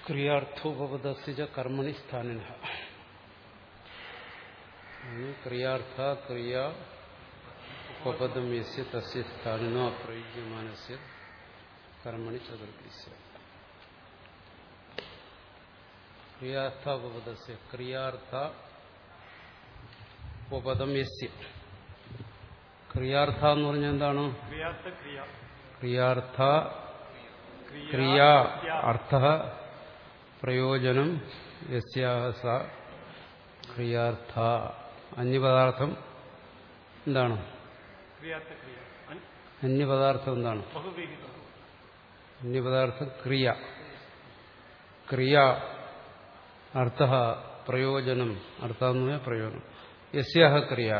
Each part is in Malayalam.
ക്രിയാർത്ഥോപപദസ്യ കർമ്മണി സ്ഥാനിന ക്രിയാർത്ഥ ക്രിയ ഉപപദം യസ്യ തസ്യ സ്ഥാനിനോ അപ്രയുജ്യമാനസ്യ കർമ്മണി ചതുർഭ്യസ്യ ക്രിയാർത്ഥ ഉപപദസ്യ ക്രിയാർത്ഥ ഉപപദം യസ്യ ക്രിയാർത്ഥ എന്ന് പറഞ്ഞാൽ എന്താണ് ക്രിയാർത്ഥ ക്രിയ ക്രിയാർത്ഥ ക്രിയ അർത്ഥ പ്രയോജനം യസ്യാഹ സ ക്രിയാർത്ഥ അന്യപദാർത്ഥം എന്താണ് ക്രിയാർത്ഥ ക്രിയ അൻ- അന്യപദാർത്ഥം എന്താണ് ബഹുവിഹിതം അന്യപദാർത്ഥം ക്രിയ ക്രിയ അർത്ഥ പ്രയോജനം അർത്ഥ എന്ന് പറഞ്ഞാൽ പ്രയോജനം യസ്യാഹ ക്രിയാ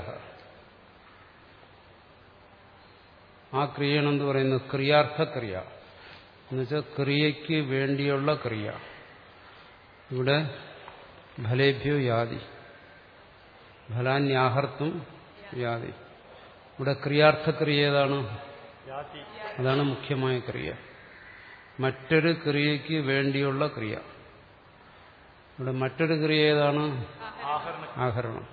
ആ ക്രിയയാണ് എന്ന് പറയുന്നത് ക്രിയാർത്ഥ ക്രിയ എന്നുവെച്ചാൽ ക്രിയയ്ക്ക് വേണ്ടിയുള്ള ക്രിയ ഇവിടെ ഫലേഭ്യോ യാതി ഫലാന്യാഹർത്തും യാതി ഇവിടെ ക്രിയാർത്ഥ ക്രിയ ഏതാണ് യാതി അതാണ് മുഖ്യമായ ക്രിയ മറ്റൊരു ക്രിയയ്ക്ക് വേണ്ടിയുള്ള ക്രിയ ഇവിടെ മറ്റൊരു ക്രിയ ഏതാണ് ആഹരണ ആഹരണം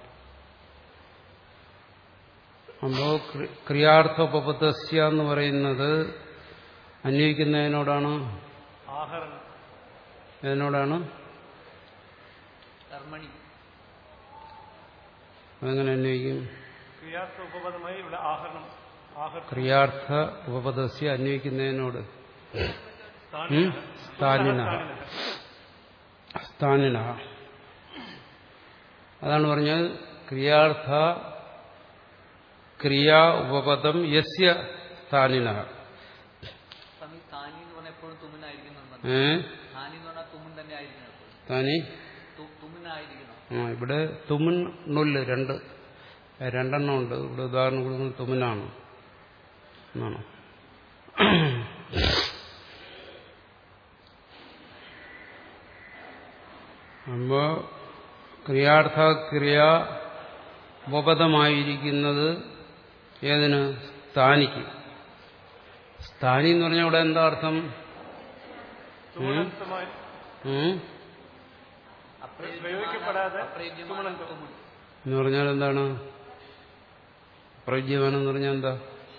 അപ്പോ ക്രിയാർത്ഥോപപദസ്യ എന്ന് പറയുന്നത് അന്വയിക്കുന്നതിനോടാണ് ആഹരണം ഏതിനോടാണ് കർമ്മണി അതെങ്ങനെ അന്വയിക്കും ക്രിയാർത്ഥ ഉപപദമായി ഇവിടെ ആഹരണം ആഹർ ക്രിയാർത്ഥ ഉപപദസ്യ അന്വയിക്കുന്നതിനോട് ഉം? സ്ഥാനിന സ്ഥാനിന അതാണ് പറഞ്ഞത് ക്രിയാർത്ഥ ക്രിയാ ഉപപദം യസ്യ സ്ഥാനിന സ്വാമി താനി എന്ന് പറഞ്ഞാൽ എപ്പോഴും തുമ്മിനായിരിക്കണം ഏ താനി എന്ന് പറഞ്ഞാൽ തുമ്മൻ തന്നെ ആയിരിക്കണം എപ്പോഴും താനി തു- തുമ്മിനായിരിക്കണം ആ ഇവിടെ തുമുൻ നുല്ല് രണ്ട് രണ്ടെണ്ണം ഉണ്ട് ഇവിടെ ഉദാഹരണം കൊടുക്കുന്നത് തുമുനാണ് എന്നാണ് അപ്പോ ക്രിയാർത്ഥ ക്രിയ ഉപപദമായിരിക്കുന്നത് ഏതിന് സ്ഥാനിക്ക് സ്ഥാനി എന്ന് പറഞ്ഞാൽ ഇവിടെ എന്താ അർത്ഥം തുമണന്തമായി ഉം? പ്രയോഗിക്കപ്പെടാതെ അപ്രയോജ്യമാണ് തുമ്മൻ എന്ന് പറഞ്ഞാൽ എന്താണ് പ്രയോജ്യമാനം എന്ന് പറഞ്ഞാൽ എന്താ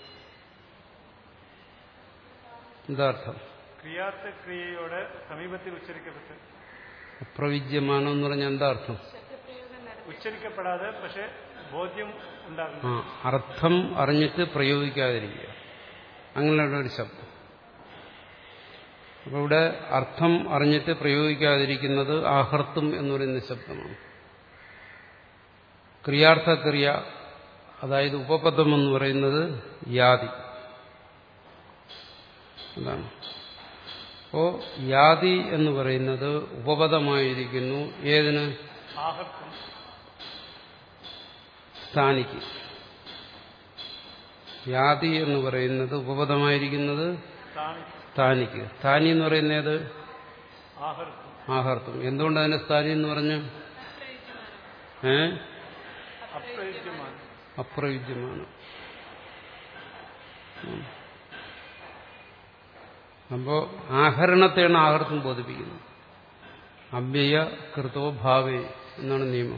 എന്താ അർത്ഥം ക്രിയാർത്ഥ ക്രിയയോടെ സമീപത്തിൽ ഉച്ചരിക്കപ്പെട്ട് അപ്രവിജ്യമാനം എന്ന് പറഞ്ഞാൽ എന്താ അർത്ഥം ഉച്ചരിക്കപ്പെടാതെ പക്ഷെ ബോധ്യം ഉണ്ടാകുന്നു ആ അർത്ഥം അറിഞ്ഞിട്ട് പ്രയോഗിക്കാതിരിക്കുക അങ്ങനെയുള്ള ഒരു ശബ്ദം അപ്പൊ ഇവിടെ അർത്ഥം അറിഞ്ഞിട്ട് പ്രയോഗിക്കാതിരിക്കുന്നത് ആഹർത്തും എന്ന് പറയുന്ന ശബ്ദമാണ് ക്രിയാർത്ഥ ക്രിയ അതായത് ഉപപദം എന്ന് പറയുന്നത് യാതി അതാണ് അപ്പോ യാതി എന്ന് പറയുന്നത് ഉപപദമായിരിക്കുന്നു ഏതിന് ആഹർത്തം സ്ഥാനിക്ക് യാതി എന്ന് പറയുന്നത് ഉപപദമായിരിക്കുന്നത് താണി സ്ഥാനിക്ക് സ്ഥാനി എന്ന് പറയുന്നത് ആഹർത്തം ആഹർത്തും എന്തുകൊണ്ട് അതിനെ സ്ഥാനി എന്ന് പറഞ്ഞു ഏ അപ്രയുജ്യമാണ് അപ്രയുജ്യമാണ് ഉം. അപ്പോ ആഹരണത്തെയാണ് ആഹർത്തും ബോധിപ്പിക്കുന്നത് അവ്യയ കൃതോ ഭാവേ എന്നാണ് നിയമം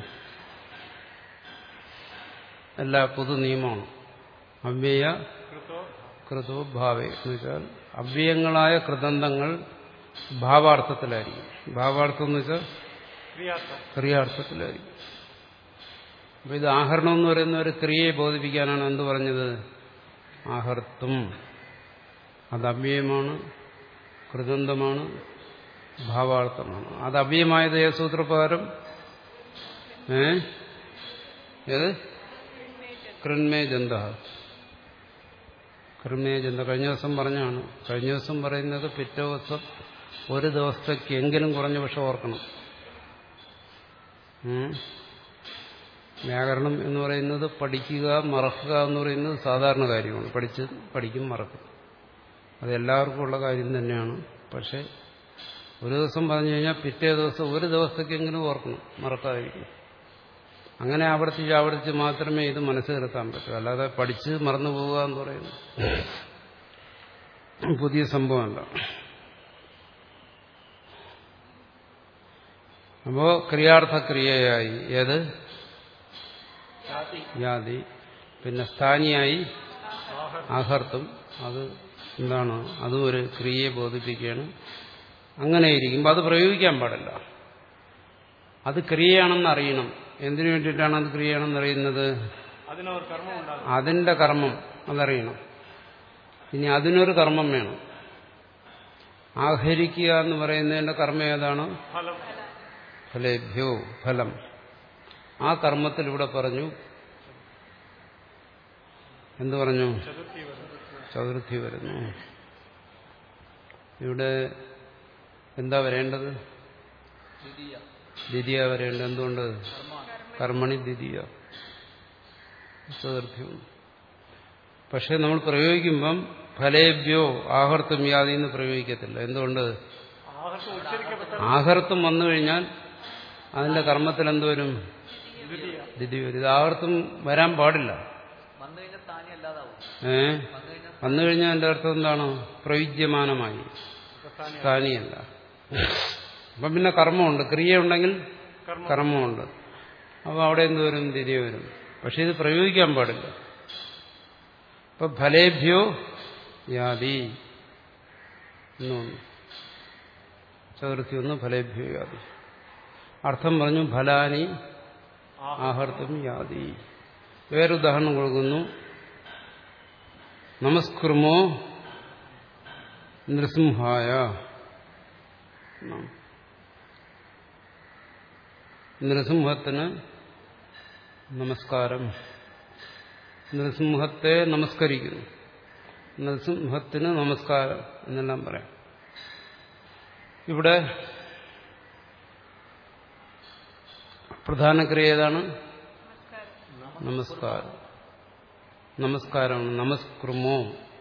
എല്ലാ പൊതു നിയമമാണ് അവ്യയ കൃതോ കൃതോ ഭാവേ എന്ന് വെച്ചാൽ അവ്യയങ്ങളായ കൃതന്തങ്ങൾ ഭാവാർത്ഥത്തിലായിരിക്കും ഭാവാർത്ഥം എന്ന് വെച്ചാൽ ക്രിയാർത്ഥം ക്രിയാർത്ഥത്തിലായിരിക്കും അപ്പൊ ഇത് ആഹരണം എന്ന് പറയുന്ന ഒരു ക്രിയയെ ബോധിപ്പിക്കാനാണ് എന്ത് പറഞ്ഞത് ആഹർത്തും അത് അവ്യയമാണ് കൃതന്തമാണ് ഭാവാർത്ഥമാണ് അത് അവ്യയമായത് ഏത് സൂത്രപ്രകാരം ഏ ഏത് കൃന്മേ ജന്ത കൃന്മേ ജന്ത കഴിഞ്ഞ ദിവസം പറഞ്ഞാണ് കഴിഞ്ഞ ദിവസം പറയുന്നത് പിറ്റേ ദിവസം ഒരു ദിവസത്തേക്ക് എങ്കിലും കുറഞ്ഞ പക്ഷം ഓർക്കണം ഉം. വ്യാകരണം എന്ന് പറയുന്നത് പഠിക്കുക മറക്കുക എന്ന് പറയുന്നത് സാധാരണ കാര്യമാണ് പഠിച്ച് പഠിക്കും മറക്കും അത് എല്ലാവർക്കും ഉള്ള കാര്യം തന്നെയാണ് പക്ഷെ ഒരു ദിവസം പറഞ്ഞു കഴിഞ്ഞാൽ പിറ്റേ ദിവസം ഒരു ദിവസത്തേക്കെങ്കിലും ഓർക്കണം മറക്കാതിരിക്കണം അങ്ങനെ ആവർത്തിച്ച് ആവർത്തിച്ച് മാത്രമേ ഇത് മനസ്സ് നിർത്താൻ പറ്റൂ അല്ലാതെ പഠിച്ച് മറന്നു പോവുക എന്ന് പറയുന്നത് പുതിയ സംഭവമല്ല അപ്പോ ക്രിയാർത്ഥ ക്രിയയായി ഏത് ജാതി യാതി പിന്നെ സ്ഥാനിയായി ആഹർത്തും അത് എന്താണ് അതും ഒരു ക്രിയയെ ബോധിപ്പിക്കുകയാണ് അങ്ങനെ ഇരിക്കുമ്പോൾ അത് പ്രയോഗിക്കാൻ പാടില്ല അത് ക്രിയയാണെന്ന് അറിയണം എന്തിനു വേണ്ടിയിട്ടാണ് അത് ക്രിയയാണെന്ന് അറിയുന്നത് അതിനൊരു കർമ്മം ഉണ്ടാകും അതിന്റെ കർമ്മം അതറിയണം ഇനി അതിനൊരു കർമ്മം വേണം ആഹരിക്കുക എന്ന് പറയുന്നതിന്റെ കർമ്മം ഏതാണ് ഫലം ഫലേഭ്യോ ഫലം ആ കർമ്മത്തിൽ ഇവിടെ പറഞ്ഞു എന്തു പറഞ്ഞു ചതുർത്ഥി വരും ചതുർത്ഥി വരുന്നു ഇവിടെ എന്താ വരേണ്ടത് ദ്വിതീയ ദ്വിതീയ വരേണ്ടത് എന്തുകൊണ്ട് കർമ്മമാണ് കർമ്മണി ദ്വിതീയ ചതുർത്ഥി വന്നു പക്ഷെ നമ്മൾ പ്രയോഗിക്കുമ്പം ഫലേഭ്യോ ആഹർത്തും യാതി എന്ന് പ്രയോഗിക്കത്തില്ല എന്തുകൊണ്ട് ആഹർഷം ഉച്ചരിക്കപ്പെട്ട ആഹർത്തും വന്നു കഴിഞ്ഞാൽ അതിന്റെ കർമ്മത്തിൽ എന്തുവരും ദ്വിതീയ ദ്വിതീയ വരും ഇത് ആഹർത്തും വരാൻ പാടില്ല വന്നു കഴിഞ്ഞാൽ താനി അല്ലാതാവും ഏ വന്നു കഴിഞ്ഞാൽ വന്നു കഴിഞ്ഞാൽ അതിന്റെ അർത്ഥം എന്താണ് പ്രയുജ്യമാനമായി പ്രസ്ഥാനി സ്ഥാനിയല്ല അപ്പം പിന്നെ കർമ്മമുണ്ട് ക്രിയ ഉണ്ടെങ്കിൽ കർമ്മം കർമ്മമുണ്ട് അപ്പോൾ അവിടെ എന്ത് വരും തിരികെ വരും പക്ഷെ ഇത് പ്രയോഗിക്കാൻ പാടില്ല ഇപ്പൊ ഫലേഭ്യോ യാതി എന്നൊന്ന് ചതുർത്ഥി ഒന്ന് ഫലേഭ്യോ യാതി അർത്ഥം പറഞ്ഞു ഫലാനി ആഹർത്തും യാതി വേറൊരുദാഹരണം കൊടുക്കുന്നു നമസ്കുർമോ നൃസിംഹായ എന്നാണ്. നൃസിംഹത്തിന് നമസ്കാരം നൃസിംഹത്തെ നമസ്കരിക്കുന്നു നൃസിംഹത്തിന് നമസ്കാരം എന്നെല്ലാം പറയാം ഇവിടെ പ്രധാന ക്രിയ ഏതാണ് നമസ്കാരം നമസ്കാരമാണ് നമസ്കൃമോ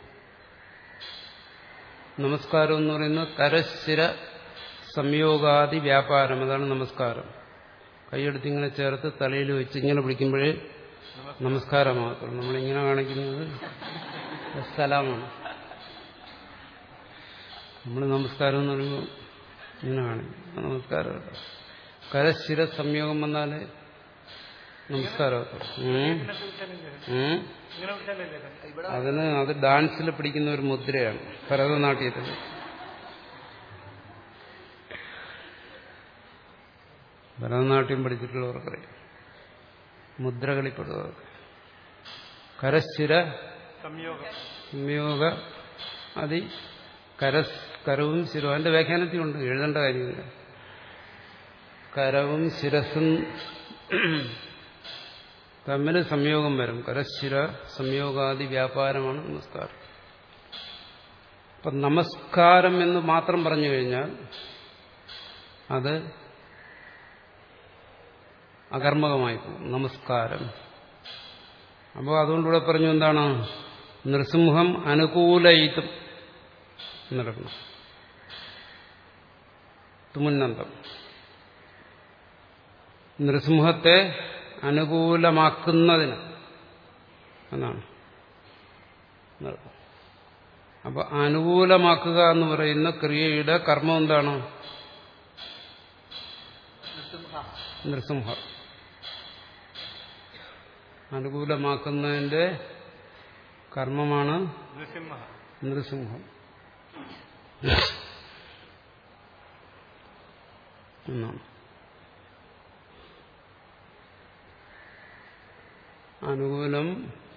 നമസ്കാരം എന്ന് പറയുന്നത് കരശിര സംയോഗാദി വ്യാപാരം അതാണ് നമസ്കാരം കൈയെടുത്ത് ഇങ്ങനെ ചേർത്ത് തലയിൽ വെച്ച് ഇങ്ങനെ പിടിക്കുമ്പോഴേ നമസ്കാരമാക്കുള്ളൂ നമ്മളിങ്ങനെ കാണിക്കുന്നത് സ്ഥലമാണ് നമ്മൾ നമസ്കാരം എന്ന് പറയുമ്പോൾ ഇങ്ങനെ കാണിക്കും നമസ്കാരം കരശിര സംയോഗം വന്നാലേ നമസ്കാരമാക്കുള്ളൂ ഉം. ഇങ്ങനത്തെ ഉച്ചാരണമില്ലേ? ഉം. ഇങ്ങനെ ഉച്ചാരണമില്ലേ ഇത്? ഇവിടെ അതിന് അത് ഡാൻസിൽ പിടിക്കുന്ന ഒരു മുദ്രയാണ് ഭരതനാട്യത്തിൽ ഭരതനാട്യം പഠിച്ചിട്ടുള്ളവർക്കറിയാം മുദ്രകളിൽപ്പെടുന്നവർക്ക് കരസ്ഥിര സംയോഗം സംയോഗ അതി കരസ് കരവും ശിരവും അതിന്റെ വ്യാഖ്യാനത്തിലുണ്ട് എഴുതേണ്ട കാര്യമില്ല കരവും ശിരസും തമ്മിൽ സംയോഗം വരും കരശിര സംയോഗാദി വ്യാപാരമാണ് നമസ്കാരം അപ്പൊ നമസ്കാരം എന്ന് മാത്രം പറഞ്ഞു കഴിഞ്ഞാൽ അത് അകർമ്മകമായി പോകും നമസ്കാരം അപ്പോൾ അതുകൊണ്ടിവിടെ പറഞ്ഞു എന്താണ് നൃസിംഹം അനുകൂലയിത്തും നടക്കണം തുമുന്നന്തം നൃസിംഹത്തെ അനുകൂലമാക്കുന്നതിന് എന്നാണ് നടക്കും. അപ്പൊ അനുകൂലമാക്കുക എന്ന് പറയുന്ന ക്രിയയുടെ കർമ്മം എന്താണ് നൃസിംഹ നൃസിംഹം അനുകൂലമാക്കുന്നതിന്റെ കർമ്മമാണ് നൃസിംഹ നൃസിംഹം എന്നാണ് അനുകൂലം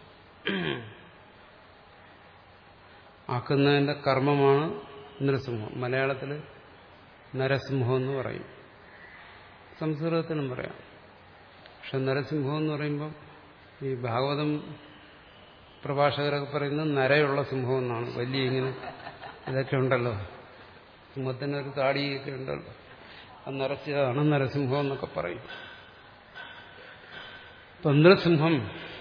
ആക്കുന്നതിന്റെ കർമ്മമാണ് നൃസിംഹം മലയാളത്തിൽ നരസിംഹം എന്ന് പറയും സംസ്കൃതത്തിനും പറയാം പക്ഷെ നരസിംഹം എന്ന് പറയുമ്പോൾ ഈ ഭാഗവതം പ്രഭാഷകരൊക്കെ പറയുന്നത് നരയുള്ള സിംഹം എന്നാണ് വലിയ ഇങ്ങനെ ഇതൊക്കെ ഉണ്ടല്ലോ സിംഹത്തിനൊരു താടിയൊക്കെ ഉണ്ടല്ലോ അത് നിറച്ചതാണ് നരസിംഹം എന്നൊക്കെ പറയും ഇപ്പൊ നൃസിംഹം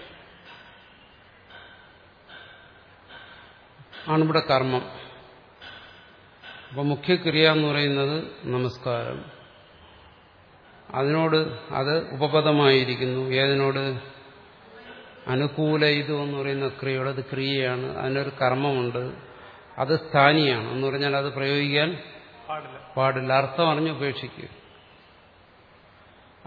ആണിവിടെ കർമ്മം അപ്പൊ മുഖ്യക്രിയ എന്ന് പറയുന്നത് നമസ്കാരം അതിനോട് അത് ഉപപദമായിരിക്കുന്നു ഏതിനോട് അനുകൂല ഇത് എന്ന് പറയുന്ന ക്രിയയോട് അത് ക്രിയയാണ് അതിനൊരു കർമ്മമുണ്ട് അത് സ്ഥാനിയാണ് എന്ന് പറഞ്ഞാൽ അത് പ്രയോഗിക്കാൻ പാടില്ല പാടില്ല അർത്ഥം അറിഞ്ഞ് ഉപേക്ഷിക്കുക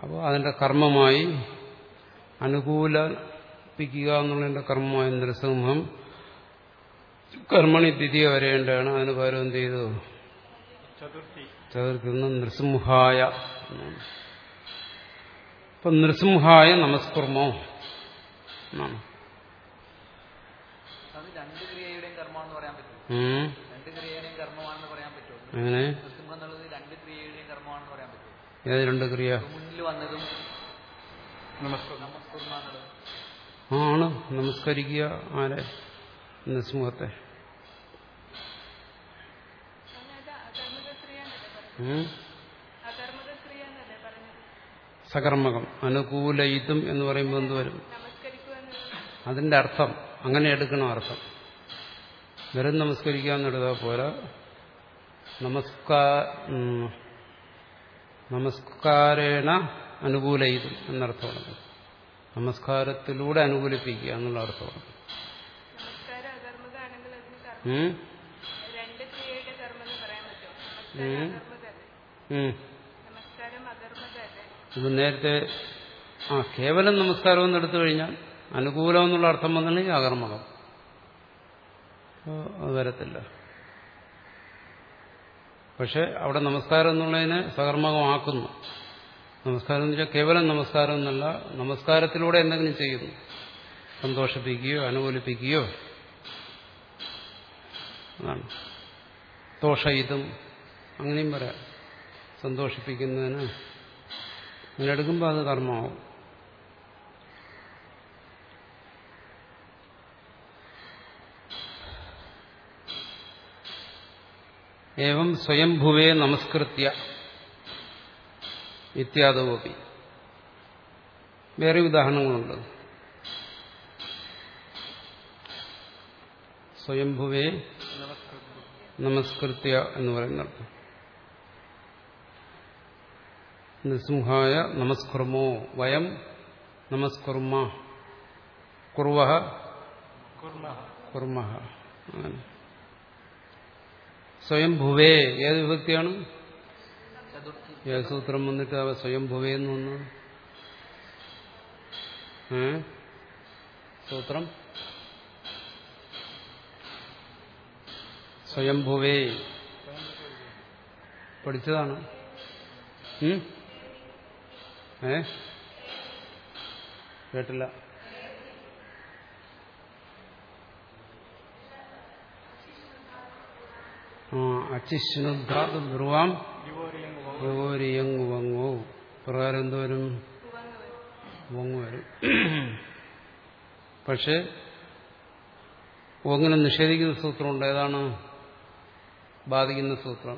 അപ്പോൾ അതിന്റെ കർമ്മമായി അനുകൂലിപ്പിക്കുക എന്നുള്ളതിന്റെ കർമ്മമായ നൃസിംഹം കർമ്മണി ദ്വിതീയ വരേണ്ടതാണ് അതിന് പകരം എന്ത് ചെയ്തു ചതുർത്ഥി ചതുർത്ഥി നിന്ന് നൃസിംഹായ എന്നാണ്. അപ്പൊ നൃസിംഹായ നമസ്കുർമോ എന്നാണ് അത് രണ്ട് ക്രിയയുടെയും കർമ്മമാണെന്ന് പറയാൻ പറ്റുമോ ഉം. രണ്ട് ക്രിയയുടെയും കർമ്മമാണെന്ന് പറയാൻ പറ്റുമോ അങ്ങനെ നൃസിംഹം എന്നുള്ളത് രണ്ട് ക്രിയയുടെയും കർമ്മമാണെന്ന് പറയാൻ പറ്റുമോ ഏത് രണ്ട് ക്രിയ ഇപ്പൊ മുന്നിൽ വന്നതും നമസ്കാരം നമസ്കുർമ എന്നുള്ളത് ആണ് നമസ്കരിക്കുക ആരെ നൃസിംഹത്തെ അത് അകർമ്മകക്രിയ എന്നല്ലേ പറഞ്ഞത് ഉം. അകർമ്മകക്രിയ എന്നല്ലേ പറഞ്ഞത് സകർമ്മകം അനുകൂലയിതും എന്ന് പറയുമ്പോൾ എന്ത് വരും നമസ്കരിക്കുക എന്നുള്ളത് അതിന്റെ അർത്ഥം അങ്ങനെ എടുക്കണം അർത്ഥം വെറും നമസ്കരിക്കുക എന്നെടുത്താൽ പോരാ നമസ്കാ ഉം, നമസ്കാരേണ അനുകൂലയിതും എന്നർത്ഥമാണ് നമസ്കാരത്തിലൂടെ അനുകൂലിപ്പിക്കുക എന്നുള്ള അർത്ഥമാണ് നമസ്കാരം അകർമ്മകാണെങ്കിൽ അതിന് കർമ്മം ഉം? രണ്ട് ക്രിയയുടെ കർമ്മം എന്ന് പറയാൻ പറ്റുമോ ഉം. നമസ്കാരം അകർമ്മതല്ലേ ഉം. നമസ്കാരം അകർമ്മതല്ലേ ഇത് നേരത്തെ ആ കേവലം നമസ്കാരം എന്ന് എടുത്തു കഴിഞ്ഞാൽ അനുകൂലം എന്നുള്ള അർത്ഥം വന്നില്ലെങ്കിൽ അകർമ്മകം അപ്പൊ അത് വരത്തില്ല പക്ഷെ അവിടെ നമസ്കാരം എന്നുള്ളതിനെ സകർമ്മകമാക്കുന്നു നമസ്കാരം എന്ന് വെച്ചാൽ കേവലം നമസ്കാരം എന്നല്ല നമസ്കാരത്തിലൂടെ എന്തെങ്കിലും ചെയ്യുന്നു സന്തോഷിപ്പിക്കുകയോ അനുകൂലിപ്പിക്കുകയോ അതാണ് ദോഷയിതും അങ്ങനെയും പറയാം സന്തോഷിപ്പിക്കുന്നതിന് അങ്ങനെ എടുക്കുമ്പോൾ അത് കർമ്മമാവും ഏവം സ്വയംഭുവേ നമസ്കൃത്യ ഇത്യാദവപി വേറെ ഉദാഹരണങ്ങളുണ്ട് സ്വയംഭുവേ നമസ്കൃത്യ എന്ന് പറയുന്നത് നൃസിംഹായ നമസ്കുർമോ വയം നമസ്കുർമ കുർവ കുർമ കുർമ അങ്ങനെ സ്വയംഭുവേ ഏത് വിഭക്തിയാണ് ചതുർത്ഥി ഏത് സൂത്രം വന്നിട്ട് അവ സ്വയംഭുവേ എന്ന് വന്നു ഏ സൂത്രം സ്വയംഭുവേ പഠിച്ചതാണ് ഉം? ഏ കേട്ടില്ല ആ അച്ചിഷ്ണുദ്ധാതു ബ്രുവാം യോരിയങ്ങുവങ്ങോ പ്രകാരം എന്തോരും വങ്ങു വരും പക്ഷെ ഒങ്ങനെ നിഷേധിക്കുന്ന സൂത്രമുണ്ട് ഏതാണ് ബാധിക്കുന്ന സൂത്രം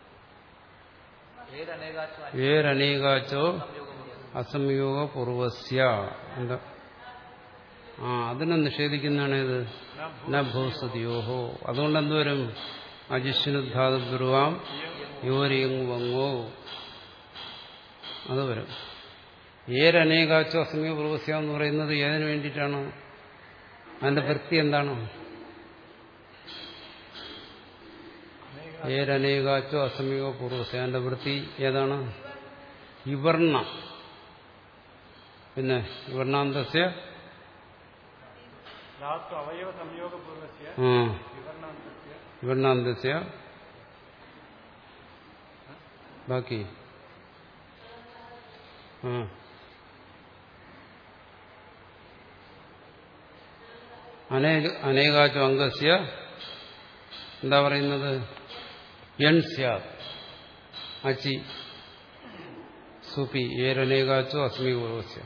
ഏതനേകാച്ചു ഏരനേകാച്ചോ അസംയോഗ പൂർവസ്യ എന്താ ആ അതിനെ നിഷേധിക്കുന്നതാണ് ഇത് നഭൂസ്തുതിയോഹോ അതുകൊണ്ട് എന്തുവരും അജിഷ്ണുദ്ധാതു ബ്രുവാം യോരിയങ്ങു വങ്ങോ അത് വരും ഏരനേകാച്ചോ അസംയോഗ പൂർവസ്യ എന്ന് പറയുന്നത് ഏതിനു വേണ്ടിയിട്ടാണ് അതിന്റെ വൃത്തി എന്താണ് ഏരനേകാച്ചോ അസംയോഗ പൂർവസ്യ അതിന്റെ വൃത്തി ഏതാണ് ഇവർണ പിന്നെ ഇവർണാന്തസ്യ ധാതു അവയവ സംയോഗപൂർവസ്യ ആ വിവർണാന്തസ്യ ഇവർണാന്തസ്യ ബാക്കി ആ അനേക അനേകാച്ചോ അംഗസ്യ എന്താ പറയുന്നത് എൺ സ്യാത് അച്ചി സുപി ഏരനേകാച്ചോ അസ്മി പൂർവസ്യ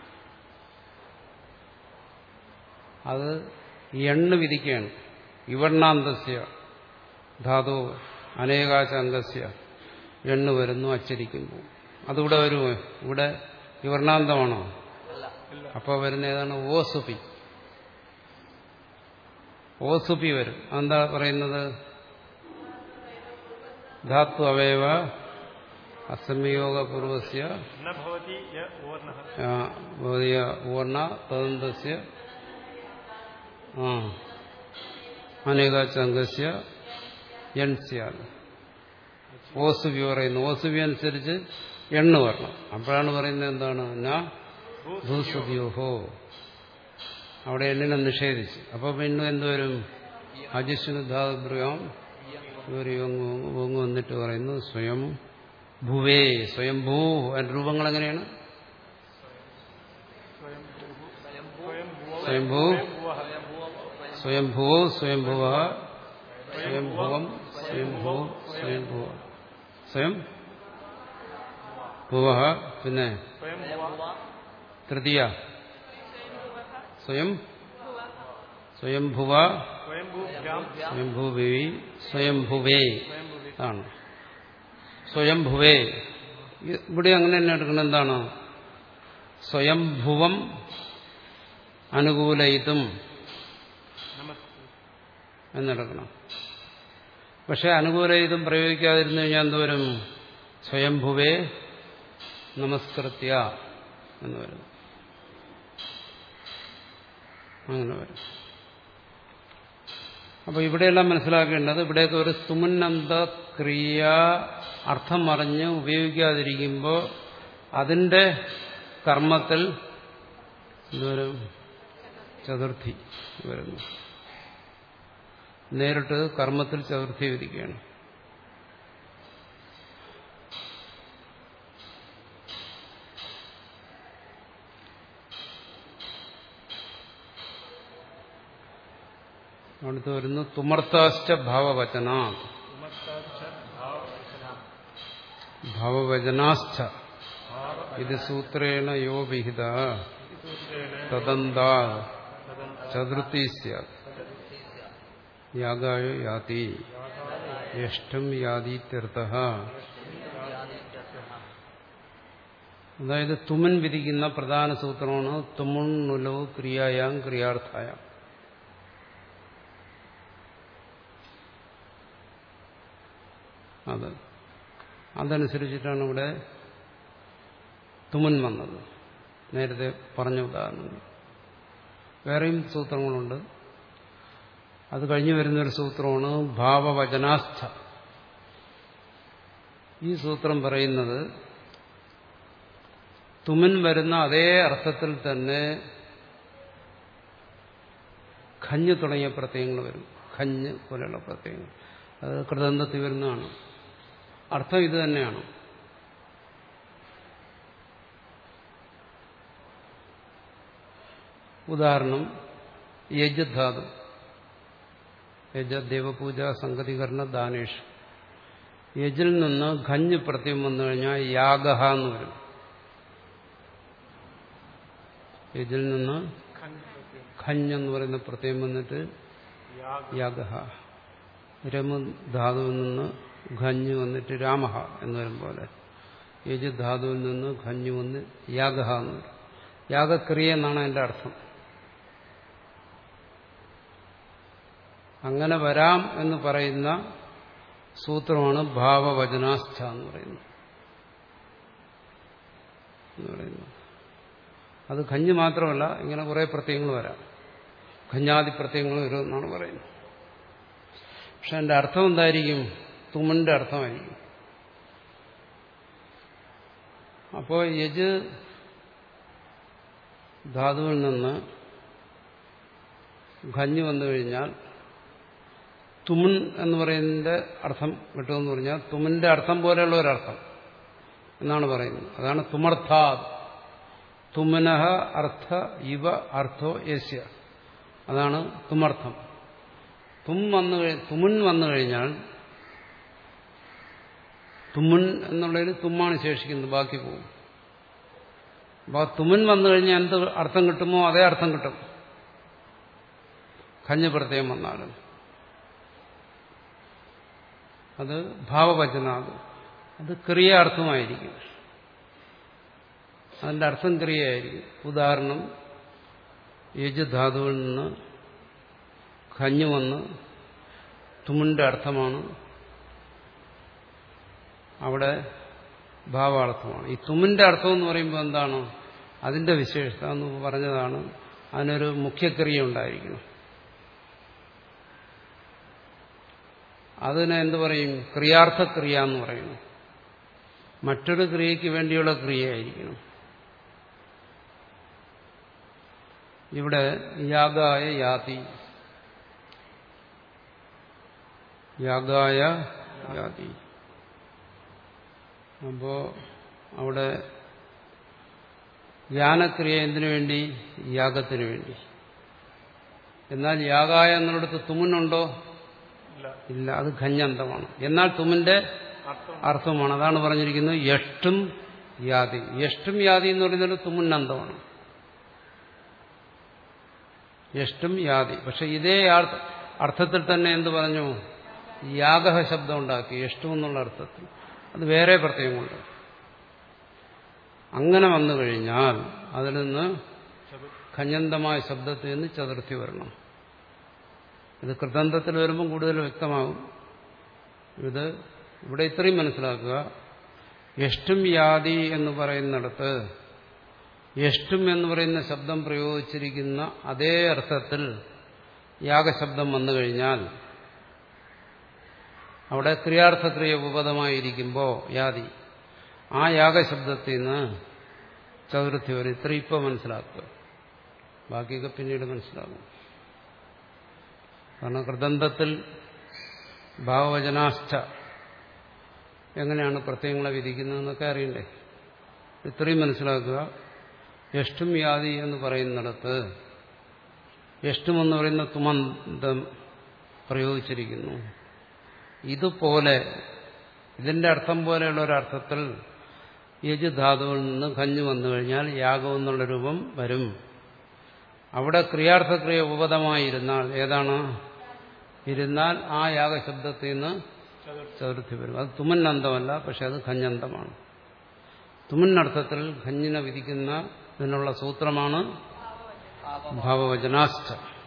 അത് എണ്ണ് വിധിക്കുകയാണ് ഇവർണാന്തസ്യ ധാതു അനേകാച അംഗസ്യ എണ്ണ് വരുന്നു അച്ചരിക്കുമ്പോൾ അതിവിടെ വരുമോ ഇവിടെ ഇവർണാന്തമാണോ അല്ല അപ്പോൾ വരുന്ന ഏതാണ് ഓസുപി ഓസുപി വരും അതെന്താ പറയുന്നത് ധാതു അവയവ അസംയോഗ പൂർവസ്യ ന ഭവതി യ ഓർണഃ ആ, ഭവതീയ ഊർണ തദന്തസ്യ ആ അനേകാച്ചംഗസ്യ എൺ സ്യാൽ ഓസുബി പറയുന്നു ഓസുബി അനുസരിച്ച് എണ്ണ് വരണം അപ്പോഴാണ് പറയുന്നത് എന്താണ് ന ഭൂസുദ്യോഹോ അവിടെ എണ്ണിനെ നിഷേധിച്ചു അപ്പൊ പിന്നെ എന്തുവരും അജിഷ്ണുധാബ്രയം ഓങ്ങ് വന്നിട്ട് പറയുന്നു സ്വയം ഭുവേ സ്വയം ഭൂ അതിന്റെ രൂപങ്ങൾ എങ്ങനെയാണ് സ്വയംഭൂ സ്വയംഭൂ സ്വയംഭുവ സ്വയംഭുവം സ്വയംഭൂ സ്വയംഭുവ സ്വയം ഭുവ പിന്നെ തൃതീയ സ്വയം സ്വയംഭുവ സ്വയംഭൂഭ്യാം സ്വയംഭൂവി സ്വയംഭുവേ ആണ് സ്വയംഭുവേ ഇവിടെ അങ്ങനെ തന്നെ എടുക്കണം എന്താണ് സ്വയംഭുവം അനുകൂലയിതും എന്നെടുക്കണം പക്ഷെ അനുകൂലയിതും പ്രയോഗിക്കാതിരുന്നു കഴിഞ്ഞാൽ എന്തുവരും സ്വയംഭുവേ നമസ്കൃത്യ എന്ന് വരും അങ്ങനെ വരും അപ്പൊ ഇവിടെയെല്ലാം മനസ്സിലാക്കേണ്ടത് ഇവിടെയൊക്കെ ഒരു സുമുന്നന്ത ക്രിയ അർത്ഥം അറിഞ്ഞ് ഉപയോഗിക്കാതിരിക്കുമ്പോൾ അതിന്റെ കർമ്മത്തിൽ എന്തോരം ചതുർത്ഥി വരുന്നു നേരിട്ട് കർമ്മത്തിൽ ചതുർത്ഥി വിധിക്കുകയാണ് അടുത്ത് വരുന്നു തുമർത്താശ്ച ഭാവവചന ഭാവവചനാശ്ച ഇത് സൂത്രേണ യോ വിഹിത തദന്താ ചതുർത്ഥി സ്യാത് യാഗായ യാതി യഷ്ടം യാതീത്യർത്ഥ അതായത് തുമൻ വിധിക്കുന്ന പ്രധാന സൂത്രമാണ് തുമുൺ നുലോ ക്രിയായാം ക്രിയാർത്ഥായാം അത് അതനുസരിച്ചിട്ടാണ് ഇവിടെ തുമൻ വന്നത് നേരത്തെ പറഞ്ഞ ഉദാഹരണം വേറെയും സൂത്രങ്ങളുണ്ട് അത് കഴിഞ്ഞു വരുന്നൊരു സൂത്രമാണ് ഭാവവചനാസ്ഥ ഈ സൂത്രം പറയുന്നത് തുമൻ വരുന്ന അതേ അർത്ഥത്തിൽ തന്നെ ഖഞ്ഞ് തുടങ്ങിയ പ്രത്യയങ്ങൾ വരും ഖഞ്ഞ് പോലെയുള്ള പ്രത്യയങ്ങൾ അത് കൃതന്ധത്തിൽ വരുന്നതാണ് അർത്ഥം ഇത് തന്നെയാണ് ഉദാഹരണം യജധാതു യജ ദേവപൂജ സംഗതികരണ ദാനേഷ് യജിൽ നിന്ന് ഖഞ്ഞ് പ്രത്യം വന്നു കഴിഞ്ഞാൽ യാഗഹ എന്ന് വരും യജിൽ നിന്ന് ഖഞ്ഞ് എന്ന് പറയുന്ന പ്രത്യം വന്നിട്ട് യാഗഹ രമ ധാതുവിൽ നിന്ന് ഖഞ്ഞ് വന്നിട്ട് രാമഹ എന്ന് വരും പോലെ യജ് ധാതുവിൽ നിന്ന് ഖഞ്ഞ് വന്ന് യാഗഹ എന്ന് വരും യാഗക്രിയ എന്നാണ് അതിന്റെ അർത്ഥം അങ്ങനെ വരാം എന്ന് പറയുന്ന സൂത്രമാണ് ഭാവവചനാസ്ഥ എന്ന് പറയുന്നത് എന്ന് പറയുന്നത് അത് ഖഞ്ഞ് മാത്രമല്ല ഇങ്ങനെ കുറെ പ്രത്യയങ്ങൾ വരാം ഖഞ്ഞാദി പ്രത്യയങ്ങൾ വരും എന്നാണ് പറയുന്നത് പക്ഷെ അതിന്റെ അർത്ഥം എന്തായിരിക്കും തുമന്റെ അർത്ഥമായിരിക്കും അപ്പോൾ യജ് ധാതുവിൽ നിന്ന് ഖഞ്ഞ് വന്നു കഴിഞ്ഞാൽ തുമൻ എന്ന് പറയുന്നതിന്റെ അർത്ഥം കിട്ടുമെന്ന് പറഞ്ഞാൽ തുമന്റെ അർത്ഥം പോലെയുള്ള ഒരർത്ഥം എന്നാണ് പറയുന്നത് അതാണ് തുമർത്ഥാ തുമനഹ അർത്ഥ ഇവ അർത്ഥോ യസ്യ അതാണ് തുമർത്ഥം തും വന്നു തുമുൻ വന്നു കഴിഞ്ഞാൽ തുമുൻ എന്നുള്ളതിന് തുമ്മാണ് ശേഷിക്കുന്നത് ബാക്കി പോകും അപ്പൊ ആ തുമുൻ വന്നു കഴിഞ്ഞാൽ എന്ത് അർത്ഥം കിട്ടുമോ അതേ അർത്ഥം കിട്ടും കഞ്ഞ് പ്രത്യേകം വന്നാലും അത് ഭാവവചനാത് അത് ക്രിയാർത്ഥമായിരിക്കും അതിന്റെ അർത്ഥം ക്രിയയായിരിക്കും ഉദാഹരണം യജുധാതുവിൽ നിന്ന് ഖഞ്ഞു വന്ന് തുമുന്റെ അർത്ഥമാണ് അവിടെ ഭാവാർത്ഥമാണ് ഈ തുമിന്റെ അർത്ഥം എന്ന് പറയുമ്പോൾ എന്താണ് അതിന്റെ വിശേഷത എന്ന് പറഞ്ഞതാണ് അതിനൊരു മുഖ്യക്രിയ ഉണ്ടായിരിക്കണം അതിനെ എന്ത് പറയും ക്രിയാർത്ഥക്രിയ എന്ന് പറയുന്നു മറ്റൊരു ക്രിയയ്ക്ക് വേണ്ടിയുള്ള ക്രിയയായിരിക്കണം ഇവിടെ യാഗായ യാതി യാഗായ യാതി അപ്പോ അവിടെ ജ്ഞാനക്രിയ എന്തിനു വേണ്ടി യാഗത്തിനു വേണ്ടി എന്നാൽ യാഗായ എന്നിടത്ത് തുമുന്നുണ്ടോ ഇല്ല ഇല്ല അത് ഖഞ്ഞന്തമാണ് എന്നാൽ തുമിന്റെ അർത്ഥം അർത്ഥമാണ് അതാണ് പറഞ്ഞിരിക്കുന്നത് യഷ്ടും യാതി യഷ്ടും യാതി എന്ന് പറയുന്നത് തുമുന്നന്തമാണ് യഷ്ടും യാതി പക്ഷെ ഇതേ ആർത്ഥ- അർത്ഥത്തിൽ തന്നെ എന്ത് പറഞ്ഞു യാഗ ശബ്ദം ഉണ്ടാക്കി യഷ്ടു എന്നുള്ള അർത്ഥത്തിൽ അത് വേറെ പ്രത്യേകമുണ്ട് അങ്ങനെ വന്നു കഴിഞ്ഞാൽ അതിൽ നിന്ന് ഖഞ്ഞന്തമായ ശബ്ദത്തിൽ നിന്ന് ചതുർത്ഥി വരണം ഇത് കൃതന്തത്തിൽ വരുമ്പോൾ കൂടുതൽ വ്യക്തമാകും ഇത് ഇവിടെ ഇത്രയും മനസ്സിലാക്കുക യഷ്ടും യാതി എന്ന് പറയുന്നിടത്ത് യഷ്ടും എന്ന് പറയുന്ന ശബ്ദം പ്രയോഗിച്ചിരിക്കുന്ന അതേ അർത്ഥത്തിൽ യാഗശബ്ദം വന്നു കഴിഞ്ഞാൽ അവിടെ ക്രിയാർത്ഥക്രിയ ഉപപദമായിരിക്കുമ്പോൾ യാതി ആ യാഗശബ്ദത്തിൽ നിന്ന് ചതുർത്ഥി വരും ഇത്ര ഇപ്പോൾ മനസ്സിലാക്കുക ബാക്കിയൊക്കെ പിന്നീട് മനസ്സിലാകും കാരണം കൃതന്തത്തിൽ ഭാവവചനാശ്ച എങ്ങനെയാണ് പ്രത്യയങ്ങളെ വിധിക്കുന്നതെന്നൊക്കെ അറിയണ്ടേ ഇത്രയും മനസ്സിലാക്കുക യഷ്ടും യാതി എന്ന് പറയുന്നിടത്ത് യഷ്ടും എന്ന് പറയുന്ന തുമന്തം പ്രയോഗിച്ചിരിക്കുന്നു ഇതുപോലെ ഇതിന്റെ അർത്ഥം പോലെയുള്ള ഒരർത്ഥത്തിൽ യജു ധാതുവിൽ നിന്ന് കഞ്ഞു വന്നു കഴിഞ്ഞാൽ യാഗം എന്നുള്ള രൂപം വരും അവിടെ ക്രിയാർത്ഥക്രിയ ഉപപദമായിരുന്നാൽ ഏതാണ് ഇരുന്നാൽ ആ യാഗശബ്ദത്തിൽ നിന്ന് ചതുർത്ഥി വരും അത് തുമന്നന്തമല്ല പക്ഷെ അത് ഖഞ്ഞന്തമാണ് തുമന്നർത്ഥത്തിൽ ഖഞ്ഞിനെ വിധിക്കുന്ന ഇതിനുള്ള സൂത്രമാണ് ഭാവവചനാശ്ച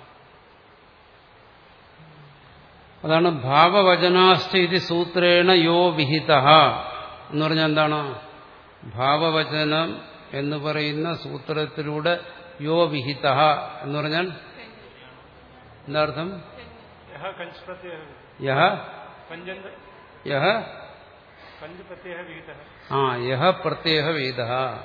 അതാണ് ഭാവവചനാശ്ച ഇത് സൂത്രേണ യോ വിഹിത എന്ന് പറഞ്ഞാൽ എന്താണ് ഭാവവചനം എന്ന് പറയുന്ന സൂത്രത്തിലൂടെ യോ വിഹിത എന്ന് പറഞ്ഞാൽ എന്താ അർത്ഥം യഹ കഞ്ച് പ്രത്യയ യഹ കഞ്ചന്ത യഹ കഞ്ച് പ്രത്യയ വിഹിത ആ യഹ പ്രത്യേക വേദ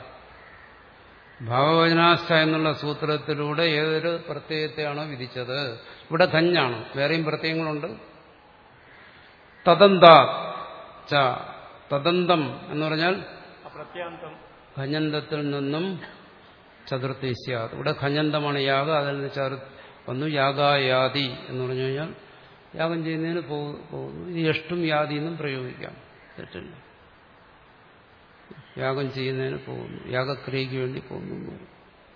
ഭാവവചനാശ്ച എന്നുള്ള സൂത്രത്തിലൂടെ ഏതൊരു പ്രത്യയത്തെയാണോ വിധിച്ചത് ഇവിടെ ഖഞ്ഞാണ് വേറെയും പ്രത്യയങ്ങളുണ്ട് തദന്ത ച തദന്തം എന്ന് പറഞ്ഞാൽ അപ്രത്യാന്തം ഖഞ്ഞന്തത്തിൽ നിന്നും ചതുർത്ഥി സ്യാത് ഇവിടെ ഖഞ്ഞന്തമാണ് യാഗം അതിൽ നിന്ന് ചതുർ വന്നു യാഗായാതി എന്ന് പറഞ്ഞു കഴിഞ്ഞാൽ യാഗം ചെയ്യുന്നതിന് പോ- പോകുന്നു ഇത് എഷ്ടും യാതി എന്നും പ്രയോഗിക്കാം തെറ്റില്ല യാഗം ചെയ്യുന്നതിന് പോകുന്നു യാഗക്രിയയ്ക്ക് വേണ്ടി പോകുന്നു എന്ന് പറയും.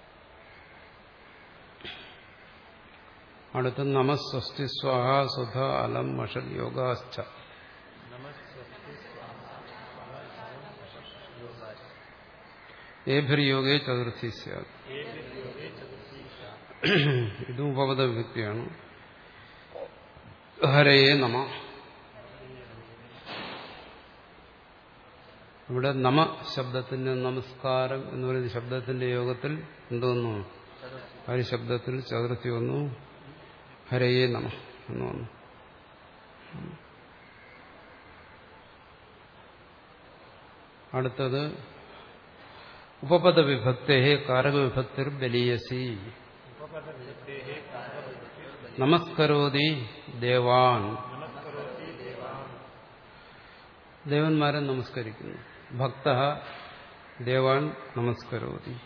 അടുത്ത് നമസ്വസ്തി സ്വാഹ സുധ അലം മഷൽ യോഗാശ്ച ഏഭിർയോഗേ ചതുർത്ഥി സ്യാത് ഇതും ഉപപദ വിഭക്തിയാണ് ഹരയെ നമ ഇവിടെ നമ ശബ്ദത്തിന്റെ നമസ്കാരം എന്ന് പറയുന്ന ശബ്ദത്തിന്റെ യോഗത്തിൽ എന്തോന്നു ഹരിശബ്ദത്തിൽ ചതുർത്ഥി വന്നു ഹരയെ നമ എന്ന് വന്നു അടുത്തത് ഉപപദ വിഭക്തേ കാരക വിഭക്തിർ ബലീയസി നമസ്കരോതി ദേവാൻ ദേവന്മാരെ നമസ്കരിക്കുന്നു ഭക്ത ദേവാൻ നമസ്കരോതി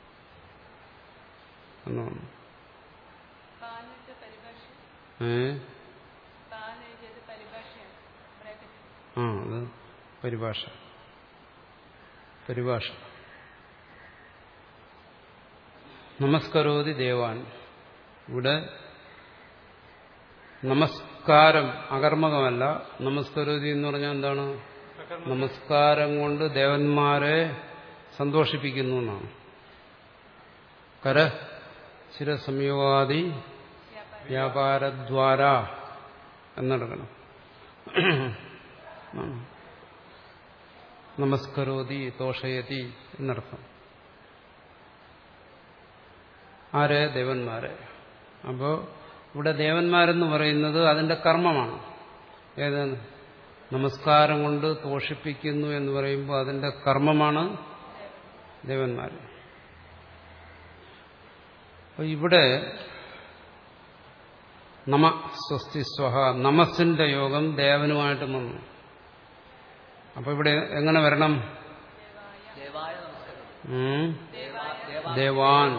എന്നാണ് പാനത്തെ പരിഭാഷ ഏ പാൻ എഴുതിയത് പരിഭാഷയാണ് ബ്രാക്കറ്റ് ആ അത് പരിഭാഷ പരിഭാഷ നമസ്കരോതി ദേവാൻ ഇവിടെ നമസ്കാരം അകർമ്മകമല്ല നമസ്കരോതി എന്ന് പറഞ്ഞാൽ എന്താണ് നമസ്കാരം കൊണ്ട് ദേവന്മാരെ സന്തോഷിപ്പിക്കുന്നു എന്നാണ് കര ചിരസംയോഗാദി വ്യാപാരദ്വാര എന്നെടുക്കണം ആ. നമസ്കരോതി തോഷയതി എന്നർത്ഥം ആരെ ദേവന്മാരെ അപ്പോൾ ഇവിടെ ദേവന്മാരെന്ന് പറയുന്നത് അതിന്റെ കർമ്മമാണ് ഏതാണ് നമസ്കാരം കൊണ്ട് തോഷിപ്പിക്കുന്നു എന്ന് പറയുമ്പോൾ അതിന്റെ കർമ്മമാണ് ദേവന്മാർ അപ്പൊ ഇവിടെ നമ സ്വസ്തി സ്വഹ നമസിന്റെ യോഗം ദേവനുമായിട്ട് വന്നു അപ്പൊ ഇവിടെ എങ്ങനെ വരണം ദേവായ നമസ്കാരം ഉം? ദേവാ- ദേവാ- ദേവാൻ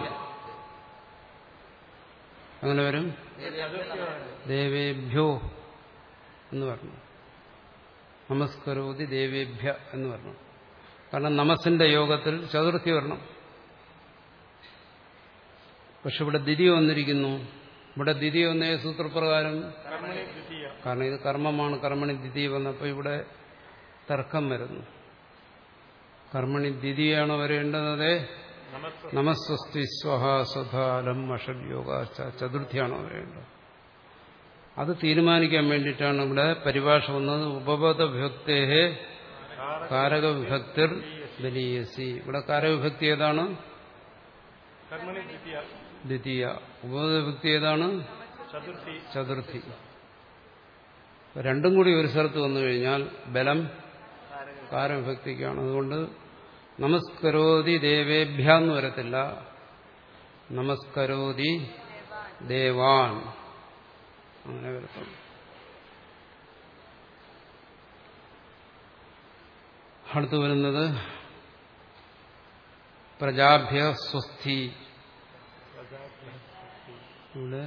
എങ്ങനെ വരും ദേവേഭ്യോ ദേവേഭ്യോ എന്ന് പറഞ്ഞു നമസ്കരോതി ദേവേഭ്യ എന്ന് പറഞ്ഞു കാരണം നമസിന്റെ യോഗത്തിൽ ചതുർത്ഥി വരണം പക്ഷെ ഇവിടെ ദ്വിതീയ വന്നിരിക്കുന്നു ഇവിടെ ദ്വിതീയ വന്ന സൂത്രപ്രകാരം കർമ്മണി ദ്വിതീയ കാരണം ഇത് കർമ്മമാണ് കർമ്മണി ദ്വിതീയ വന്നപ്പോൾ ഇവിടെ തർക്കം വരുന്നു കർമ്മണി ദ്വിതീയാണോ വരേണ്ടത് അതെ നമസ്ക നമസ്വസ്തി സ്വഹ സ്വധാലം യോഗ ചതുർത്ഥിയാണോ വരേണ്ടത് അത് തീരുമാനിക്കാൻ വേണ്ടിയിട്ടാണ് ഇവിടെ പരിഭാഷ വന്നത് ഉപപദ വിഭക്തേഹേ കാരകവിഭക്തിർ ബലീയസി ഇവിടെ കാരകവിഭക്തി ഏതാണ് കർമ്മണി ദ്വിതീയ ദ്വിതീയ ഉപപദ വിഭക്തി ഏതാണ് ചതുർത്ഥി ചതുർത്ഥി അപ്പൊ രണ്ടും കൂടി ഒരു സ്ഥലത്ത് വന്നു കഴിഞ്ഞാൽ ബലം കാരവിഭക്തിക്കാണ് അതുകൊണ്ട് നമസ്കരോതി ദേവേഭ്യ എന്ന് വരത്തില്ല നമസ്കരോതി ദേവാൻ അങ്ങനെ വരത്തുള്ളൂ അടുത്ത് വരുന്നത് പ്രജാഭ്യ സ്വസ്തി ഇവിടെ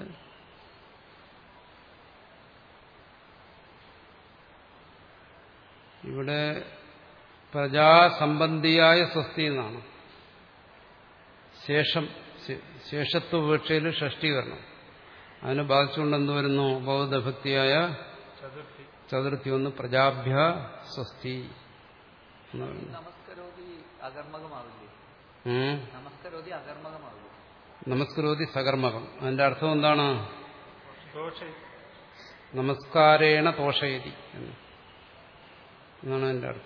ഇവിടെ പ്രജാസംബന്ധിയായ സ്വസ്തി എന്നാണ് ശേഷം ശേ- ശേഷത്വപേക്ഷയിൽ ഷഷ്ടി വരണം അതിനെ ബാധിച്ചുകൊണ്ട് എന്ത് വരുന്നു ബൗദ്ധഭക്തിയായ ചതുർത്ഥി ചതുർത്ഥി ഒന്ന് പ്രജാഭ്യ സ്വസ്തി എന്ന് പറയുന്നു നമസ്കരോതി അകർമ്മകമാവില്ലേ ഉം. നമസ്കരോതി അകർമ്മകമാവില്ലേ നമസ്കരോതി സകർമ്മകം അതിന്റെ അർത്ഥം എന്താണ് ദോഷ നമസ്കാരേണ തോഷയതി എന്ന് എന്നാണ് അതിന്റെ അർത്ഥം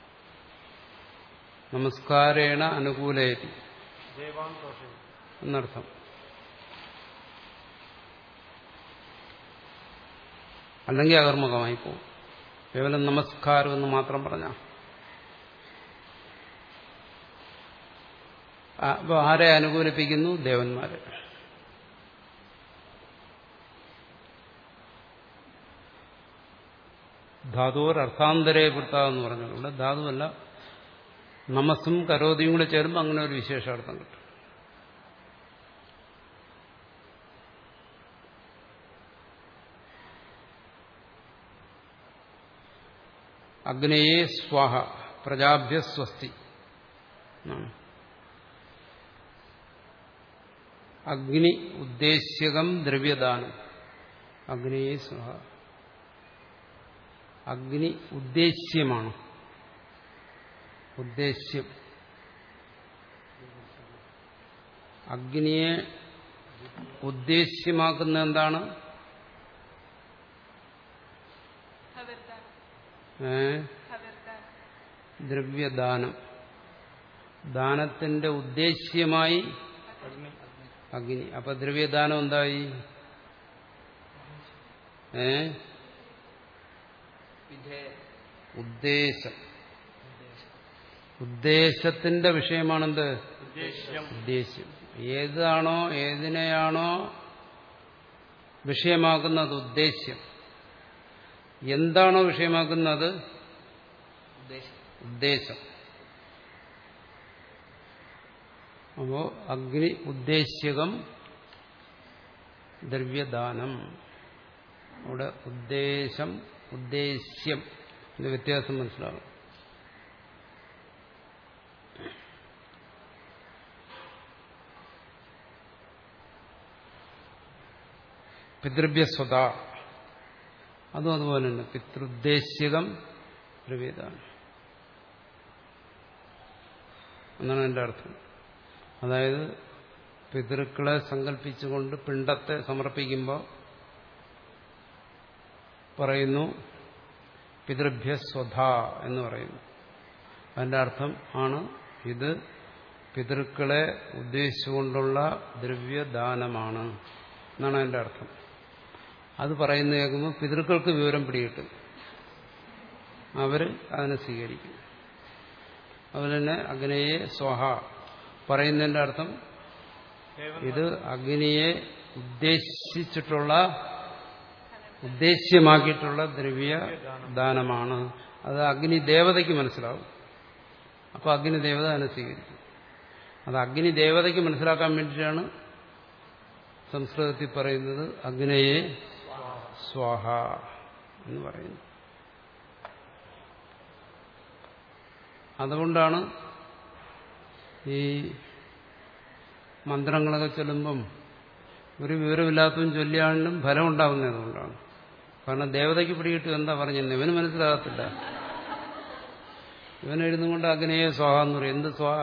നമസ്കാരേണ അനുകൂലയതി ദേവാൻ ദോഷ എന്നർത്ഥം അല്ലെങ്കിൽ അകർമ്മകമായി പോകും കേവലം നമസ്കാരം എന്ന് മാത്രം പറഞ്ഞ അപ്പൊ ആരെ അനുകൂലിപ്പിക്കുന്നു ദേവന്മാരെ ധാതുവർ അർത്ഥാന്തരേ വൃത്ത എന്ന് പറഞ്ഞു ഇവിടെ ധാതുവല്ല നമസ്സും കരോതിയും കൂടെ ചേരുമ്പോൾ അങ്ങനെ ഒരു വിശേഷാർത്ഥം കിട്ടും അഗ്നയെ സ്വാഹ പ്രജാഭ്യ സ്വസ്തി എന്നാണ്. അഗ്നി ഉദ്ദേശ്യകം ദ്രവ്യദാനം അഗ്നിയെ സ്വാഹ അഗ്നി ഉദ്ദേശ്യമാണ് ഉദ്ദേശ്യം അഗ്നിയെ ഉദ്ദേശ്യമാക്കുന്ന എന്താണ് ഹവർദാൻ ഏ ഹവർദാൻ ദ്രവ്യദാനം ദാനത്തിന്റെ ഉദ്ദേശ്യമായി അഗ്നി അഗ്നി അപ്പൊ ദ്രവ്യദാനം എന്തായി ഏ വിധേയ ഉദ്ദേശം ഉദ്ദേശത്തിന്റെ വിഷയമാണെന്ത് ഉദ്ദേശ്യം ഉദ്ദേശ്യം ഏതാണോ ഏതിനെയാണോ വിഷയമാക്കുന്നത് ഉദ്ദേശ്യം എന്താണോ വിഷയമാക്കുന്നത് ഉദ്ദേശം ഉദ്ദേശം അപ്പോ അഗ്നി ഉദ്ദേശ്യകം ദ്രവ്യദാനം അവിടെ ഉദ്ദേശം ഉദ്ദേശ്യം ഇത് വ്യത്യാസം മനസ്സിലാവും പിതൃഭ്യസ്വത അതും അതുപോലെ തന്നെ പിതൃദ്ദേശ്യകം ദ്രവ്യദാനം എന്നാണ് എൻ്റെ അർത്ഥം അതായത് പിതൃക്കളെ സങ്കല്പിച്ചുകൊണ്ട് പിണ്ടത്തെ സമർപ്പിക്കുമ്പോൾ പറയുന്നു പിതൃഭ്യ സ്വധ എന്ന് പറയുന്നു അതിൻ്റെ അർത്ഥം ആണ് ഇത് പിതൃക്കളെ ഉദ്ദേശിച്ചുകൊണ്ടുള്ള ദ്രവ്യദാനമാണ് എന്നാണ് അതിൻ്റെ അർത്ഥം അത് പറയുന്ന കേൾക്കുമ്പോൾ പിതൃക്കൾക്ക് വിവരം പിടികിട്ടും അവർ അതിനെ സ്വീകരിക്കും അതുപോലെ തന്നെ അഗ്നയെ സ്വഹ പറയുന്നതിന്റെ അർത്ഥം ഇത് അഗ്നിയെ ഉദ്ദേശിച്ചിട്ടുള്ള ഉദ്ദേശ്യമാക്കിയിട്ടുള്ള ദ്രവ്യ ദാനമാണ് അത് അഗ്നി ദേവതയ്ക്ക് മനസ്സിലാവും അപ്പോൾ അഗ്നി ദേവത അതിനെ സ്വീകരിക്കും അത് അഗ്നി ദേവതയ്ക്ക് മനസ്സിലാക്കാൻ വേണ്ടിയിട്ടാണ് സംസ്കൃതത്തിൽ പറയുന്നത് അഗ്നയെ സ്വാഹ എന്ന് പറയുന്നു അതുകൊണ്ടാണ് ഈ മന്ത്രങ്ങളൊക്കെ ചൊല്ലുമ്പം ഒരു വിവരമില്ലാത്തവൻ ചൊല്ലിയാണെങ്കിലും ഫലം ഉണ്ടാകുന്നത് അതുകൊണ്ടാണ് കാരണം ദേവതയ്ക്ക് പിടികിട്ടും എന്താ പറഞ്ഞത് ഇവന് മനസ്സിലാകത്തില്ല ഇവൻ എഴുതുകൊണ്ട് അഗ്നയെ സ്വാഹ എന്ന് പറയും എന്ത് സ്വാഹ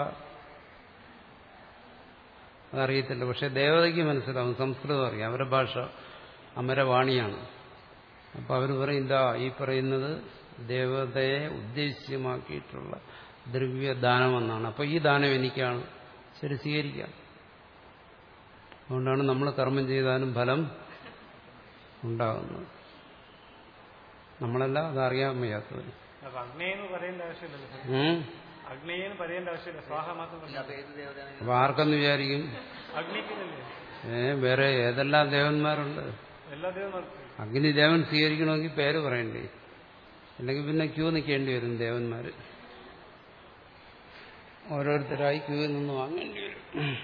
അതറിയത്തില്ല പക്ഷെ ദേവതയ്ക്ക് മനസ്സിലാവും സംസ്കൃതം അറിയാം അവരുടെ ഭാഷ അമരവാണിയാണ് അപ്പോൾ അവർ പറയും ഇതാ ഈ പറയുന്നത് ദേവതയെ ഉദ്ദേശ്യമാക്കിയിട്ടുള്ള ദ്രവ്യദാനമെന്നാണ് അപ്പോൾ ഈ ദാനം എനിക്കാണ് ശരി സ്വീകരിക്കാം അതുകൊണ്ടാണ് നമ്മൾ കർമ്മം ചെയ്താലും ഫലം ഉണ്ടാകുന്നത് നമ്മളല്ല അതറിയാൻ വയ്യാത്തവർ അപ്പൊ അഗ്നേയെന്ന് പറയേണ്ട ആവശ്യമില്ലല്ലോ സാർ. ഉം. അഗ്നേയെന്ന് പറയേണ്ട ആവശ്യമില്ല സ്വാഹ മാത്രം പറഞ്ഞാൽ അപ്പൊ ഏത് ദേവതയാണ് അപ്പൊ ആർക്കെന്ന് വിചാരിക്കും അഗ്നിക്കുന്നല്ലേ ഏ വേറെ ഏതെല്ലാം ദേവന്മാരുണ്ട് എല്ലാ ദേവന്മാർക്കും അഗ്നിദേവൻ സ്വീകരിക്കണമെങ്കിൽ പേര് പറയണ്ടേ അല്ലെങ്കിൽ പിന്നെ ക്യൂ നിൽക്കേണ്ടി വരും ദേവന്മാര് ഓരോരുത്തരായി ക്യൂവിൽ നിന്ന് വാങ്ങേണ്ടി വരും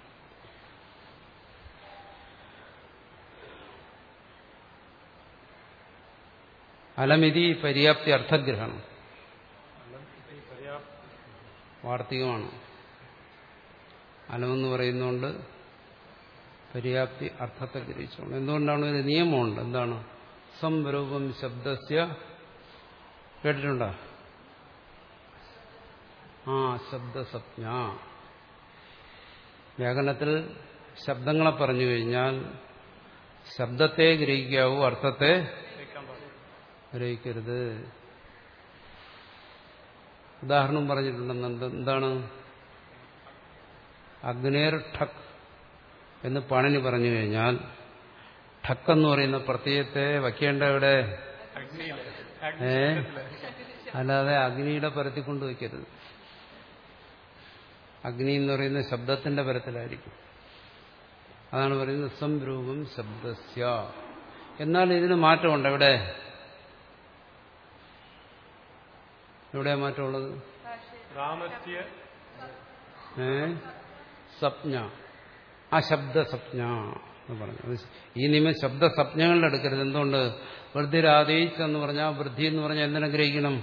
അലമിതി പര്യാപ്തി അർത്ഥഗ്രഹണം വാർത്തികമാണ് അലമെന്ന് പറയുന്നതുകൊണ്ട് പര്യാപ്തി അർത്ഥത്തെ ഗ്രഹിച്ചോണം എന്തുകൊണ്ടാണ് ഒരു നിയമമുണ്ട് എന്താണ് സംരൂപം ശബ്ദസ്യ കേട്ടിട്ടുണ്ടോ ആ ശബ്ദസപ്ഞ വ്യാകരണത്തിൽ ശബ്ദങ്ങളെ പറഞ്ഞു കഴിഞ്ഞാൽ ശബ്ദത്തെ ഗ്രഹിക്കാവൂ അർത്ഥത്തെ കേൾക്കാൻ പാടില്ല ഗ്രഹിക്കരുത് ഉദാഹരണം പറഞ്ഞിട്ടുണ്ടെന്ന് എന്ത് എന്താണ് അഗ്നേർ ഠക് എന്ന് പണിനി പറഞ്ഞു കഴിഞ്ഞാൽ ഠക്ക് എന്ന് പറയുന്ന പ്രത്യയത്തെ വയ്ക്കേണ്ട ഇവിടെ അഗ്നിയില് ഏ അല്ലാതെ അഗ്നിയുടെ പരത്തിൽ കൊണ്ട് വയ്ക്കരുത് അഗ്നി എന്ന് പറയുന്ന ശബ്ദത്തിന്റെ പരത്തിലായിരിക്കും അതാണ് പറയുന്നത് സംരൂപം ശബ്ദസ്യ എന്നാൽ ഇതിന് മാറ്റമുണ്ട് എവിടെ എവിടെയാ മാറ്റമുള്ളത് രാമസ്യ ഏ സപ്ഞ ആ ശബ്ദസപ്ഞ എന്ന് പറഞ്ഞു അത് ഈ നിയമം ശബ്ദസപ്ഞകളിൽ എടുക്കരുത് എന്തുകൊണ്ട് വൃദ്ധിരാദേശ് എന്ന് പറഞ്ഞാൽ വൃദ്ധി എന്ന് പറഞ്ഞാൽ എന്തിനെ ഗ്രഹിക്കണം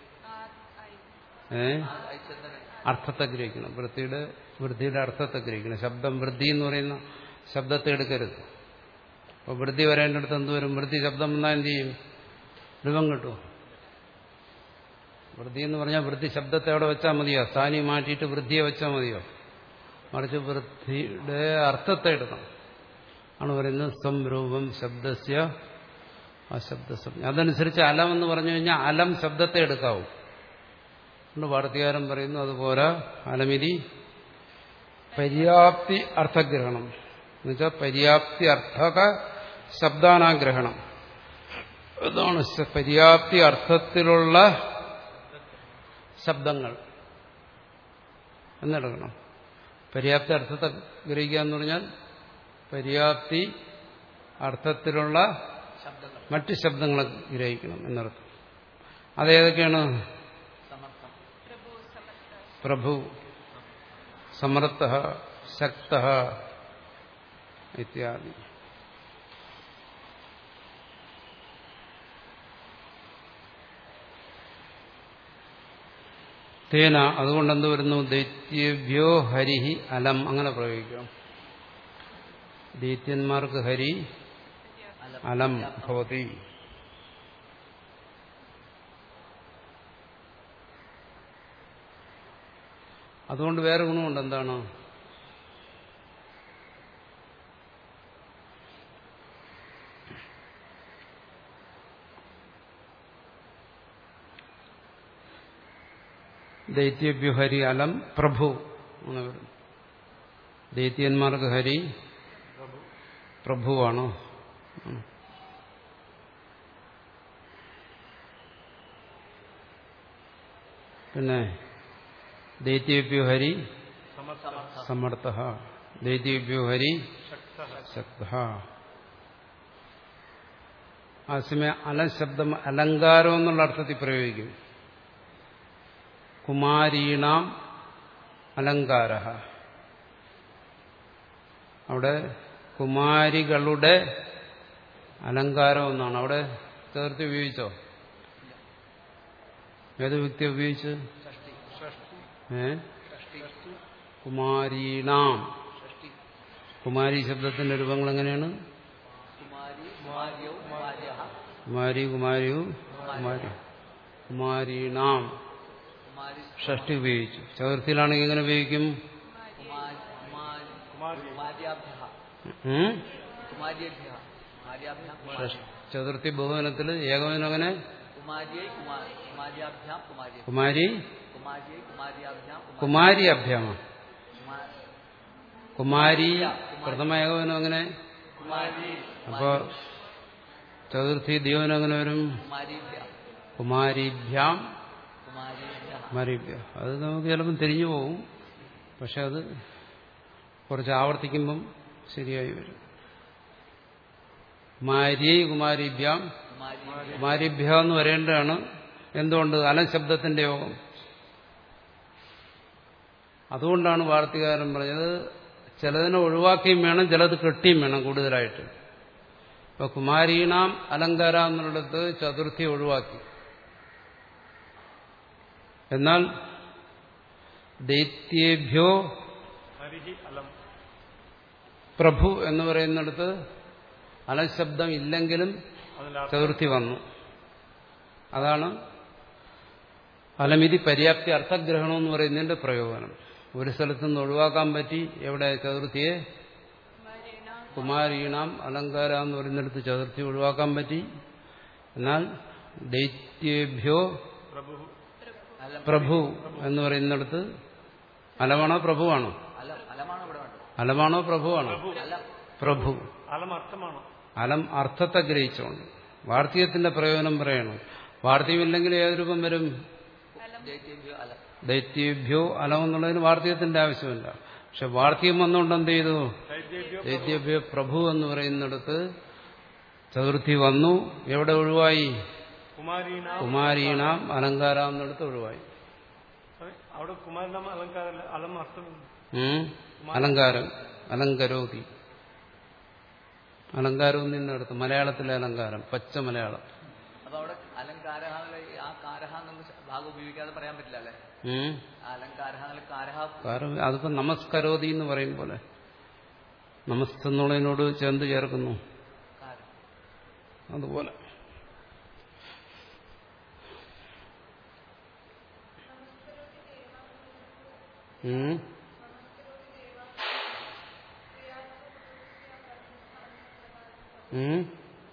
ഏ അർത്ഥത്തെ ഗ്രഹിക്കണം വൃത്തിയുടെ വൃദ്ധിയുടെ അർത്ഥത്തെ ഗ്രഹിക്കണം ശബ്ദം വൃദ്ധി എന്ന് പറയുന്ന ശബ്ദത്തെ എടുക്കരുത് അപ്പോൾ വൃദ്ധി വരേണ്ടടുത്ത് എന്ത് വരും വൃദ്ധി ശബ്ദം വന്നാൽ എന്ത് ചെയ്യും രൂപം കിട്ടും വൃദ്ധി എന്ന് പറഞ്ഞാൽ വൃദ്ധി ശബ്ദത്തെ അവിടെ വെച്ചാൽ മതിയോ സ്ഥാനി മാറ്റിയിട്ട് വൃദ്ധിയെ വെച്ചാൽ മതിയോ മറിച്ച് വൃദ്ധിയുടെ അർത്ഥത്തെ എടുക്കണം ആണ് പറയുന്നത് സംരൂപം ശബ്ദസ്യ ആ ശബ്ദസം അതനുസരിച്ച് അലം എന്ന് പറഞ്ഞു കഴിഞ്ഞാൽ അലം ശബ്ദത്തെ എടുക്കാവൂ അതുകൊണ്ട് വാർത്തകാരൻ പറയുന്നു അതുപോലെ അലമിതി പര്യാപ്തി അർത്ഥഗ്രഹണം എന്നുവെച്ചാൽ പര്യാപ്തി അർത്ഥക ശബ്ദാനാഗ്രഹണം അതാണ് സ- പര്യാപ്തി അർത്ഥത്തിലുള്ള ശബ്ദങ്ങൾ എന്നെടുക്കണം പര്യാപ്തി അർത്ഥത്തെ ഗ്രഹിക്കുക എന്ന് പറഞ്ഞാൽ പര്യാപ്തി അർത്ഥത്തിലുള്ള ശബ്ദങ്ങൾ മറ്റ് ശബ്ദങ്ങളെ ഗ്രഹിക്കണം എന്നർത്ഥം അതേതൊക്കെയാണ് സമർത്ഥം പ്രഭു സമർത്ഥ ശക്ത ഇത്യാദി തേന അതുകൊണ്ട് എന്ത് വരുന്നു ദൈത്യഭ്യോ ഹരിഹി അലം അങ്ങനെ പ്രയോഗിക്കാം ദൈത്യന്മാർക്ക് ഹരി അലം ഭവതി അതുകൊണ്ട് വേറെ ഗുണമുണ്ട് എന്താണ് ദൈത്യഭ്യു ഹരി അലം പ്രഭു അങ്ങനെ വരും ദൈത്യന്മാർക്ക് ഹരി പ്രഭുവാണോ ഉം. പിന്നെ ദൈത്യേഭ്യോ ഹരി സമർത്ഥ സമർത്ഥ ദൈത്യേഭ്യോ ഹരി ശക്ത ശക്ത ആസമയം അലശബ്ദം അലങ്കാരം എന്നുള്ള അർത്ഥത്തിൽ പ്രയോഗിക്കും കുമാരീണാം അലങ്കാര അവിടെ കുമാരികളുടെ അലങ്കാരം എന്നാണ് അവിടെ ചേർത്ത് ഉപയോഗിച്ചോ ഏത് വ്യക്തി ഉപയോഗിച്ച് ഷഷ്ടി ഷഷ്ടി ഏ ഷഷ്ടി കുമാരീണാം ഷഷ്ടി കുമാരി ശബ്ദത്തിന്റെ രൂപങ്ങൾ എങ്ങനെയാണ് കുമാരി കുമാര്യൗ കുമാര്യ കുമാരി കുമാരിയു കുമാരി കുമാരീണാം കുമാരി ഷഷ്ടി ഉപയോഗിച്ചു ചതുർത്ഥിയിലാണെങ്കിൽ എങ്ങനെ ഉപയോഗിക്കും കുമാരി കുമാരി കുമാരി കുമാര്യാഭ്യ ഉം? കുമാര്യേഭ്യ കുമാര്യാഭ്യാം കുമാരി ഷഷ്- ചതുർത്ഥി ബഹുവനത്തിൽ ഏകവനം അങ്ങനെ കുമാര്യൈ കുമാരി കുമാര്യാഭ്യാം കുമാരി കുമാരി കുമാര്യൈ കുമാര്യാഭ്യാം കുമാരി കുമാരി അഭ്യാമ കുമാ- കുമാരി പ്രഥമ ഏകവനം അങ്ങനെ കുമാരി അപ്പോ ചതുർത്ഥി ദീവനം അങ്ങനെ വരും കുമാരീഭ്യ കുമാരിഭ്യാം കുമാരീഭ്യ കുമാരിഭ്യ അത് നമുക്ക് ചിലപ്പം തിരിഞ്ഞു പോകും പക്ഷെ അത് കുറച്ച് ആവർത്തിക്കുമ്പം ശരിയായി വരും കുമാരി കുമാരിഭ്യാം കുമാരി കുമാരിഭ്യ എന്ന് വരേണ്ടതാണ് എന്തുകൊണ്ട് അലശബ്ദത്തിന്റെ യോഗം അതുകൊണ്ടാണ് വാർത്തികാരൻ പറഞ്ഞത് ചിലതിനെ ഒഴിവാക്കിയും വേണം ചിലത് കെട്ടിയും വേണം കൂടുതലായിട്ട് ഇപ്പൊ കുമാരീണാം അലങ്കാര എന്നുള്ളിടത്ത് ചതുർത്ഥി ഒഴിവാക്കി എന്നാൽ ദൈത്യേഭ്യോ ഹരിഹി അലം പ്രഭു എന്ന് പറയുന്നിടത്ത് അലശബ്ദം ഇല്ലെങ്കിലും അതിനർത്ഥം ചതുർത്ഥി വന്നു അതാണ് അലമിതി പര്യാപ്തി അർത്ഥഗ്രഹണം എന്ന് പറയുന്നതിന്റെ പ്രയോജനം ഒരു സ്ഥലത്ത് നിന്ന് ഒഴിവാക്കാൻ പറ്റി എവിടെ ചതുർത്ഥിയെ കുമാരീണാം കുമാരീണാം അലങ്കാര എന്ന് പറയുന്നിടത്ത് ചതുർത്ഥി ഒഴിവാക്കാൻ പറ്റി എന്നാൽ ദൈത്യേഭ്യോ പ്രഭു അലം പ്രഭു എന്ന് പറയുന്നിടത്ത് അലമാണോ പ്രഭുവാണോ അലം അലമാണ് ഇവിടെ വേണ്ടത് അലമാണോ പ്രഭുവാണോ പ്രഭു അലം പ്രഭു അലം അർത്ഥമാണ് അലം അർത്ഥത്തെ ഗ്രഹിച്ചുകൊണ്ട് വാർത്തകത്തിന്റെ പ്രയോജനം പറയണം വാർത്തകമില്ലെങ്കിൽ ഏത് രൂപം വരും ദൈത്യേഭ്യോ അലം ദൈത്യേഭ്യോ അലം എന്നുള്ളതിന് വാർത്തകത്തിന്റെ ആവശ്യമില്ല പക്ഷെ വാർത്തകം വന്നുകൊണ്ട് എന്ത് ചെയ്തു ദൈത്യേഭ്യോ ദൈത്യേഭ്യോ പ്രഭു എന്ന് പറയുന്നിടത്ത് ചതുർത്ഥി വന്നു എവിടെ ഒഴിവായി കുമാരീനാം കുമാരീണാം അലങ്കാര എന്നിടത്ത് ഒഴിവായി sorry, അവിടെ കുമാരനാം അലങ്കാരല്ല അലം അർത്ഥമില്ല ഉം? അലങ്കാരം അലങ്കരോതി അലങ്കാരം എന്നിടത്ത് മലയാളത്തിലെ അലങ്കാരം പച്ച മലയാളം അപ്പൊ അവിടെ അലങ്കാരഹ എന്നുള്ള ആ കാരഹ എന്നുള്ള ഭാഗം ഉപയോഗിക്കാതെ പറയാൻ പറ്റില്ല അല്ലെ ഉം? അലങ്കാരഹ എന്നുള്ള കാരഹ കാരണം അതിപ്പോ നമസ്കരോതി എന്ന് പറയും പോലെ നമസ്തെന്നുള്ളതിനോട് ചേർന്ന് ചേർക്കുന്നു കാരം അതുപോലെ ഉം? ഉം?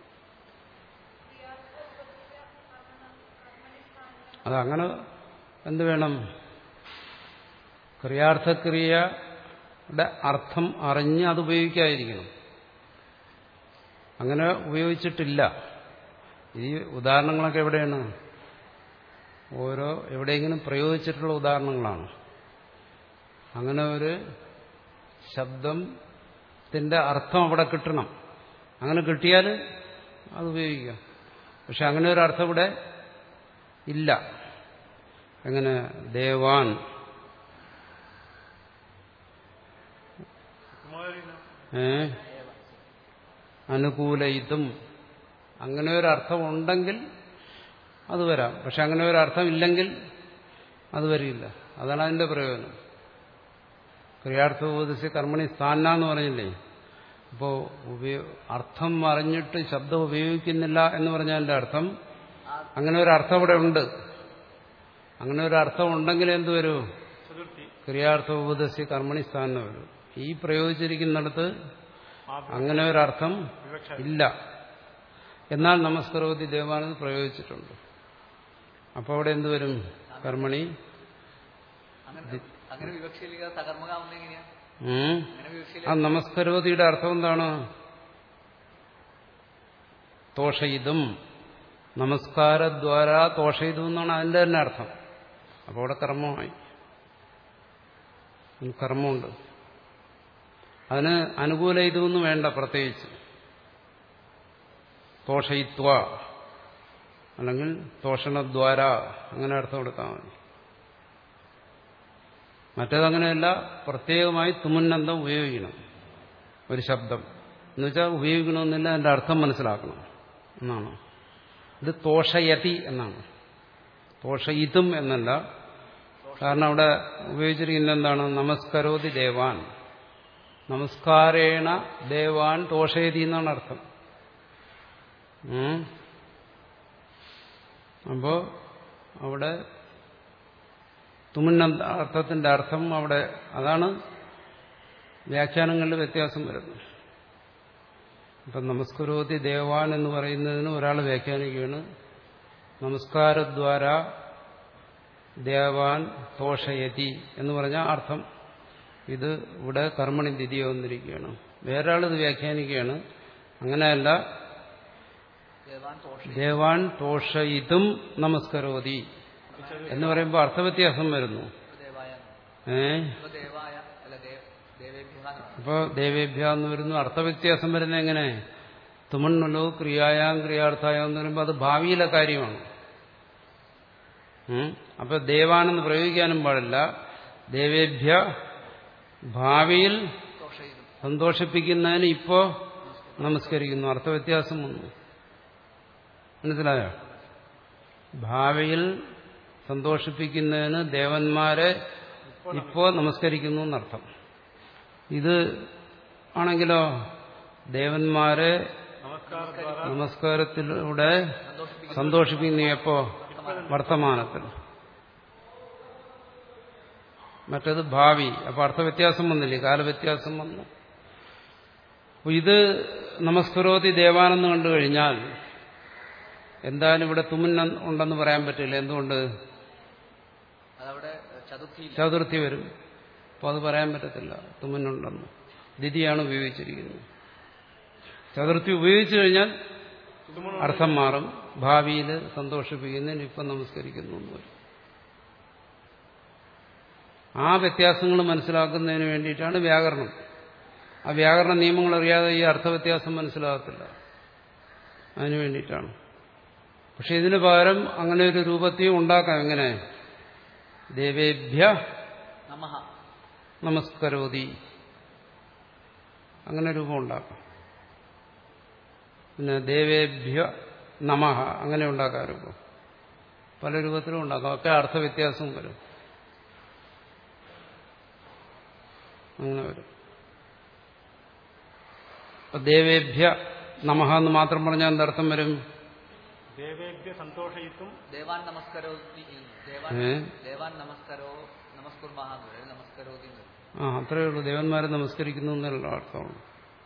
അതങ്ങനെ എന്ത് വേണം ക്രിയാർത്ഥക്രിയയുടെ അർത്ഥം അറിഞ്ഞ് അത് ഉപയോഗിക്കാതിരിക്കണം അങ്ങനെ ഉപയോഗിച്ചിട്ടില്ല ഈ ഉദാഹരണങ്ങളൊക്കെ എവിടെയാണ് ഓരോ എവിടെയെങ്കിലും പ്രയോഗിച്ചിട്ടുള്ള ഉദാഹരണങ്ങളാണ് അങ്ങനെ ഒരു ശബ്ദത്തിന്റെ അർത്ഥം അവിടെ കിട്ടണം അങ്ങനെ കിട്ടിയാൽ അത് ഉപയോഗിക്കാം പക്ഷെ അങ്ങനെ ഒരു അർത്ഥം ഇവിടെ ഇല്ല എങ്ങനെ ദേവാൻ കുമാരീനാം ഏ അനുകൂലയിതും അങ്ങനെ ഒരു അർത്ഥം ഉണ്ടെങ്കിൽ അത് വരാം പക്ഷെ അങ്ങനെ ഒരു അർത്ഥം ഇല്ലെങ്കിൽ അത് വരില്ല അതാണ് അതിന്റെ പ്രയോജനം ക്രിയാർത്ഥോപദേശ കർമ്മണി സ്ഥാന എന്ന് പറഞ്ഞില്ലേ അപ്പോ ഉപയോ അർത്ഥം അറിഞ്ഞിട്ട് ശബ്ദം ഉപയോഗിക്കുന്നില്ല എന്ന് പറഞ്ഞതിന്റെ അർത്ഥം അങ്ങനെ ഒരു അർത്ഥം ഇവിടെ ഉണ്ട് അങ്ങനെ ഒരു അർത്ഥം ഉണ്ടെങ്കിൽ എന്ത് വരൂ ചതുർത്ഥി ക്രിയാർത്ഥോപദേശ കർമ്മണി സ്ഥാനം വരും ഈ പ്രയോഗിച്ചിരിക്കുന്നിടത്ത് അങ്ങനെ ഒരർത്ഥം വിവക്ഷ ഇല്ല എന്നാൽ നമസ്കരോതി ദേവാനന്ദ് പ്രയോഗിച്ചിട്ടുണ്ട് അപ്പോൾ അവിടെ എന്ത് വരും കർമ്മണി അങ്ങനെ അങ്ങനെ വിവക്ഷയില്ലാതെ സകർമ്മകാവുന്ന എങ്ങനെയാ ഉം. അങ്ങനെ ആ വിവക്ഷയില്ല നമസ്കരോതിയുടെ അർത്ഥം എന്താണ് തോഷയിതും നമസ്കാരദ്വാര തോഷയിതും എന്നാണ് അതിന്റെ തന്നെ അർത്ഥം അപ്പോൾ അവിടെ കർമ്മമായി അതിന് കർമ്മമുണ്ട് അതിന് അനുകൂല ഇതൊന്നും വേണ്ട പ്രത്യേകിച്ച് തോഷയിത്വ അല്ലെങ്കിൽ തോഷണദ്വാര അങ്ങനെ അർത്ഥം കൊടുത്താൽ മതി മറ്റേതങ്ങനെയല്ല പ്രത്യേകമായി തുമുന്നന്തം ഉപയോഗിക്കണം ഒരു ശബ്ദം എന്നുവെച്ചാൽ ഉപയോഗിക്കണമെന്നില്ല അതിന്റെ അർത്ഥം മനസ്സിലാക്കണം എന്നാണ് ഇത് തോഷയതി എന്നാണ് തോഷയിതും എന്നല്ല കാരണം അവിടെ ഉപയോഗിച്ചിരിക്കുന്ന എന്താണ് നമസ്കരോതി ദേവാൻ നമസ്കാരേണ ദേവാൻ തോഷയതി എന്നാണ് അർത്ഥം ഉം. അപ്പോ അവിടെ തുമുന്ന അർത്ഥത്തിന്റെ അർത്ഥം അവിടെ അതാണ് വ്യാഖ്യാനങ്ങളിൽ വ്യത്യാസം വരുന്നത് ഇപ്പം നമസ്കരോതി ദേവാൻ എന്ന് പറയുന്നതിന് ഒരാൾ വ്യാഖ്യാനിക്കുകയാണ് നമസ്കാരദ്വാര ദേവാൻ തോഷയതി എന്ന് പറഞ്ഞ അർത്ഥം ഇത് ഇവിടെ കർമ്മണി ദ്വിതീയ വന്നിരിക്കുകയാണ് വേറൊരാൾ ഇത് വ്യാഖ്യാനിക്കുകയാണ് അങ്ങനെയല്ല ദേവാൻ തോഷ ദേവാൻ തോഷയിതും നമസ്കരോതി എന്ന് പറയുമ്പോൾ അർത്ഥവ്യത്യാസം വരുന്നു ദേവായ ഏ ഇപ്പൊ ദേവായ അല്ല ദേവ് ദേവേഭ്യ എന്ന് പറയും. അപ്പോൾ ദേവേഭ്യ എന്ന് വരുന്നു അർത്ഥവ്യത്യാസം വരുന്നത് എങ്ങനെ തുമണ്ണലോ ക്രിയായാം ക്രിയാർത്ഥായം എന്ന് പറയുമ്പോൾ അത് ഭാവിയിലെ കാര്യമാണ് ഉം? അപ്പൊ ദേവാനെന്ന് പ്രയോഗിക്കാനും പാടില്ല ദേവേഭ്യ ഭാവിയിൽ തോഷയിതും സന്തോഷിപ്പിക്കുന്നതിന് ഇപ്പോ നമസ്കരിക്കുന്നു അർത്ഥവ്യത്യാസം വന്നു മനസ്സിലായോ ഭാവിയിൽ സന്തോഷിപ്പിക്കുന്നതിന് ദേവന്മാരെ ഇപ്പോ നമസ്കരിക്കുന്നു എന്നർത്ഥം ഇത് ആണെങ്കിലോ ദേവന്മാരെ നമസ്കാരം നമസ്കാരത്തിലൂടെ സന്തോഷിപ്പിക്കും സന്തോഷിപ്പിക്കുന്നു എപ്പോ വർത്തമാനത്തിൽ മറ്റത് ഭാവി അപ്പൊ അർത്ഥവ്യത്യാസം വന്നില്ലേ കാലവ്യത്യാസം വന്നു അപ്പൊ ഇത് നമസ്കരോതി ദേവാനെന്ന് കണ്ടു കഴിഞ്ഞാൽ എന്തായാലും ഇവിടെ തുമുന്ന ഉണ്ടെന്ന് പറയാൻ പറ്റില്ല എന്തുകൊണ്ട് അതവിടെ ചതുർത്ഥിയില്ല ചതുർത്ഥി വരും അപ്പോൾ അത് പറയാൻ പറ്റത്തില്ല തുമുന്നുണ്ടെന്ന് ദിതിയാണ് ഉപയോഗിച്ചിരിക്കുന്നത് ചതുർത്ഥി ഉപയോഗിച്ചു കഴിഞ്ഞാൽ അർത്ഥം മാറും ഭാവിയിൽ സന്തോഷിപ്പിക്കുന്നതിന് ഇപ്പം നമസ്കരിക്കുന്നു എന്ന് വരും ആ വ്യത്യാസങ്ങൾ മനസ്സിലാക്കുന്നതിന് വേണ്ടിയിട്ടാണ് വ്യാകരണം ആ വ്യാകരണ നിയമങ്ങൾ അറിയാതെ ഈ അർത്ഥവ്യത്യാസം മനസ്സിലാകത്തില്ല അതിനു വേണ്ടിയിട്ടാണ് പക്ഷെ ഇതിനു പകരം അങ്ങനെ ഒരു രൂപത്തെയും ഉണ്ടാക്കാം എങ്ങനെ ദേവേഭ്യ നമഃ നമസ്കരോതി അങ്ങനെ രൂപം ഉണ്ടാക്കാം പിന്നെ ദേവേഭ്യ നമഃ അങ്ങനെ ഉണ്ടാക്കാം രൂപം പല രൂപത്തിലും ഉണ്ടാക്കാം ഒക്കെ അർത്ഥവ്യത്യാസവും വരും അങ്ങനെ വരും അപ്പൊ ദേവേഭ്യ നമഃ എന്ന് മാത്രം പറഞ്ഞാൽ എന്തർത്ഥം വരും ദേവേഭ്യ സന്തോഷയിത്തും ദേവാൻ നമസ്കരോതി ദേവാൻ ഏ? ദേവാൻ നമസ്കരോ നമസ്കുർമഹ എന്ന് പറയും നമസ്കരോതി എന്ന് പറയും. ആ അത്രയേ ഉള്ളൂ ദേവന്മാരെ നമസ്കരിക്കുന്നു എന്നുള്ള അർത്ഥമാണ്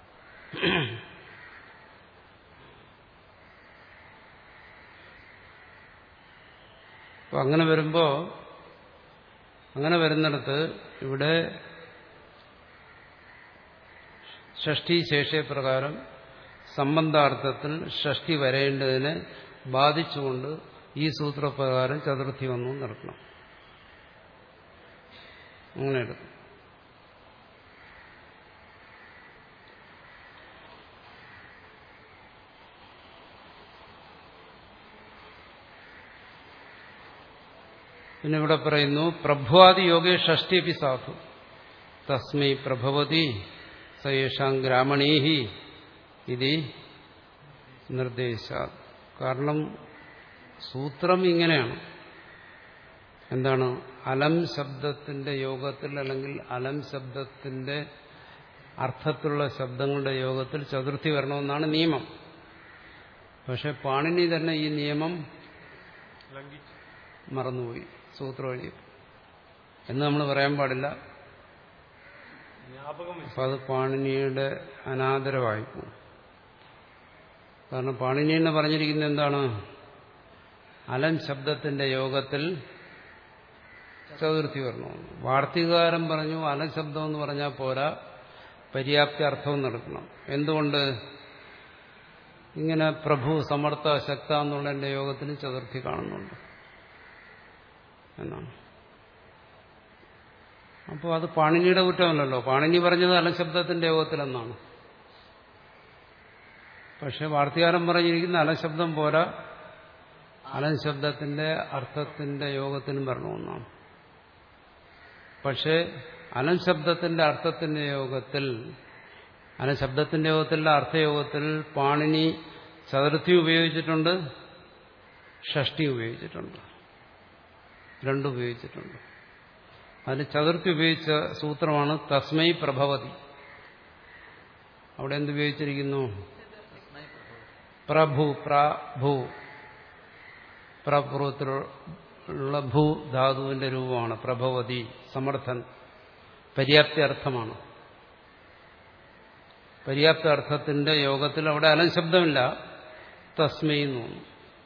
അപ്പൊ അങ്ങനെ വരുമ്പോ അങ്ങനെ വരുന്നിടത്ത് ഇവിടെ ഷഷ്ടി ശേഷപ്രകാരം സംബന്ധാർത്ഥത്തിൽ ഷഷ്ടി വരേണ്ടതിനെ ബാധിച്ചുകൊണ്ട് ഈ സൂത്രപ്രകാരം ചതുർത്ഥി വന്നു നടക്കണം അങ്ങനെ എടുക്കും പിന്നെ ഇവിടെ പറയുന്നു പ്രഭ്വാദി യോഗേ ഷഷ്ടിയപി സാധു തസ്മൈ പ്രഭവതി സയേഷാം ഗ്രാമണീഹി ഇത് നിർദ്ദേശ കാരണം സൂത്രം ഇങ്ങനെയാണ് എന്താണ് അലം ശബ്ദത്തിന്റെ യോഗത്തിൽ അല്ലെങ്കിൽ അലം ശബ്ദത്തിന്റെ അർത്ഥത്തിലുള്ള ശബ്ദങ്ങളുടെ യോഗത്തിൽ ചതുർത്ഥി വരണമെന്നാണ് നിയമം പക്ഷെ പാണിനി തന്നെ ഈ നിയമം ലംഘിച്ചു മറന്നുപോയി സൂത്രം എഴുതി എന്ന് നമ്മൾ പറയാൻ പാടില്ല ജ്ഞാപകം വെച്ചു. അപ്പം അത് പാണിനിയുടെ അനാദരവായി പോകും കാരണം പാണിനി എന്ന് പറഞ്ഞിരിക്കുന്നത് എന്താണ് അലം ശബ്ദത്തിന്റെ യോഗത്തിൽ ചതുർത്ഥി വരണമെന്ന് വാർത്തികാരം പറഞ്ഞു അലം ശബ്ദം എന്ന് പറഞ്ഞാൽ പോരാ പര്യാപ്തി അർത്ഥവും നടക്കണം എന്തുകൊണ്ട് ഇങ്ങനെ പ്രഭു സമർത്ഥ ശക്ത എന്നുള്ളതിന്റെ യോഗത്തിന് ചതുർത്ഥി കാണുന്നുണ്ട് എന്നാണ് അപ്പോൾ അത് പാണിനിയുടെ കുറ്റമല്ലല്ലോ പാണിനി പറഞ്ഞത് അലശബ്ദത്തിന്റെ യോഗത്തിലെന്നാണ് പക്ഷെ വാർത്തകാരൻ പറഞ്ഞിരിക്കുന്ന അലശബ്ദം പോരാ അലശബ്ദത്തിന്റെ അർത്ഥത്തിന്റെ യോഗത്തിനും വരണമെന്നാണ് പക്ഷേ അലശബ്ദത്തിന്റെ അർത്ഥത്തിന്റെ യോഗത്തിൽ അലശബ്ദത്തിന്റെ യോഗത്തിലുള്ള അർത്ഥയോഗത്തിൽ പാണിനി ചതുർത്ഥി ഉപയോഗിച്ചിട്ടുണ്ട് ഷഷ്ടി ഉപയോഗിച്ചിട്ടുണ്ട് രണ്ടും ഉപയോഗിച്ചിട്ടുണ്ട് അതിന് ചതുർത്ഥി ഉപയോഗിച്ച സൂത്രമാണ് തസ്മൈ പ്രഭവതി അവിടെ എന്തുപയോഗിച്ചിരിക്കുന്നു പ്രഭു പ്രഭു പ്രപൂർവത്തിലുള്ള ഭൂ ധാതുവിന്റെ രൂപമാണ് പ്രഭവതി സമർത്ഥൻ പര്യാപ്തി അർത്ഥമാണ് പര്യാപ്ത അർത്ഥത്തിന്റെ യോഗത്തിൽ അവിടെ അലം ശബ്ദമില്ല തസ്മൈ എന്ന് തോന്നുന്നു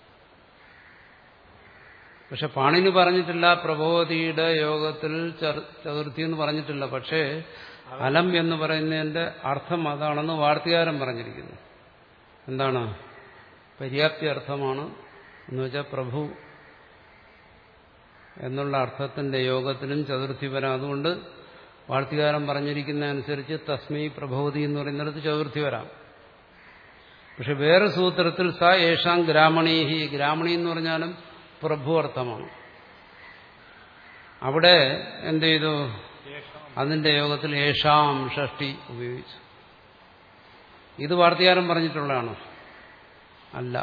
പക്ഷെ പാണിന് പറഞ്ഞിട്ടില്ല പ്രഭവതിയുടെ യോഗത്തിൽ ചർ- ചതുർത്ഥി എന്ന് പറഞ്ഞിട്ടില്ല പക്ഷേ അലം എന്ന് പറയുന്നതിന്റെ അർത്ഥം അതാണെന്ന് വാർത്തകാരൻ പറഞ്ഞിരിക്കുന്നു എന്താണ് പര്യാപ്തി അർത്ഥമാണ് എന്ന് വെച്ചാൽ പ്രഭു എന്നുള്ള അർത്ഥത്തിന്റെ യോഗത്തിലും ചതുർത്ഥി വരാം അതുകൊണ്ട് വാർത്തികാരൻ പറഞ്ഞിരിക്കുന്ന അനുസരിച്ച് തസ്മൈ പ്രഭവതി എന്ന് പറയുന്നിടത്ത് ചതുർത്ഥി വരാം പക്ഷെ വേറെ സൂത്രത്തിൽ സ ഏഷാം ഗ്രാമണീഹി ഗ്രാമണി എന്ന് പറഞ്ഞാലും പ്രഭു അർത്ഥമാണ് അവിടെ എന്ത് ചെയ്തു അതിന്റെ യോഗത്തിൽ ഏഷാം ഷഷ്ടി ഉപയോഗിച്ചു ഇത് വാർത്തകാരൻ പറഞ്ഞിട്ടുള്ളതാണോ അല്ല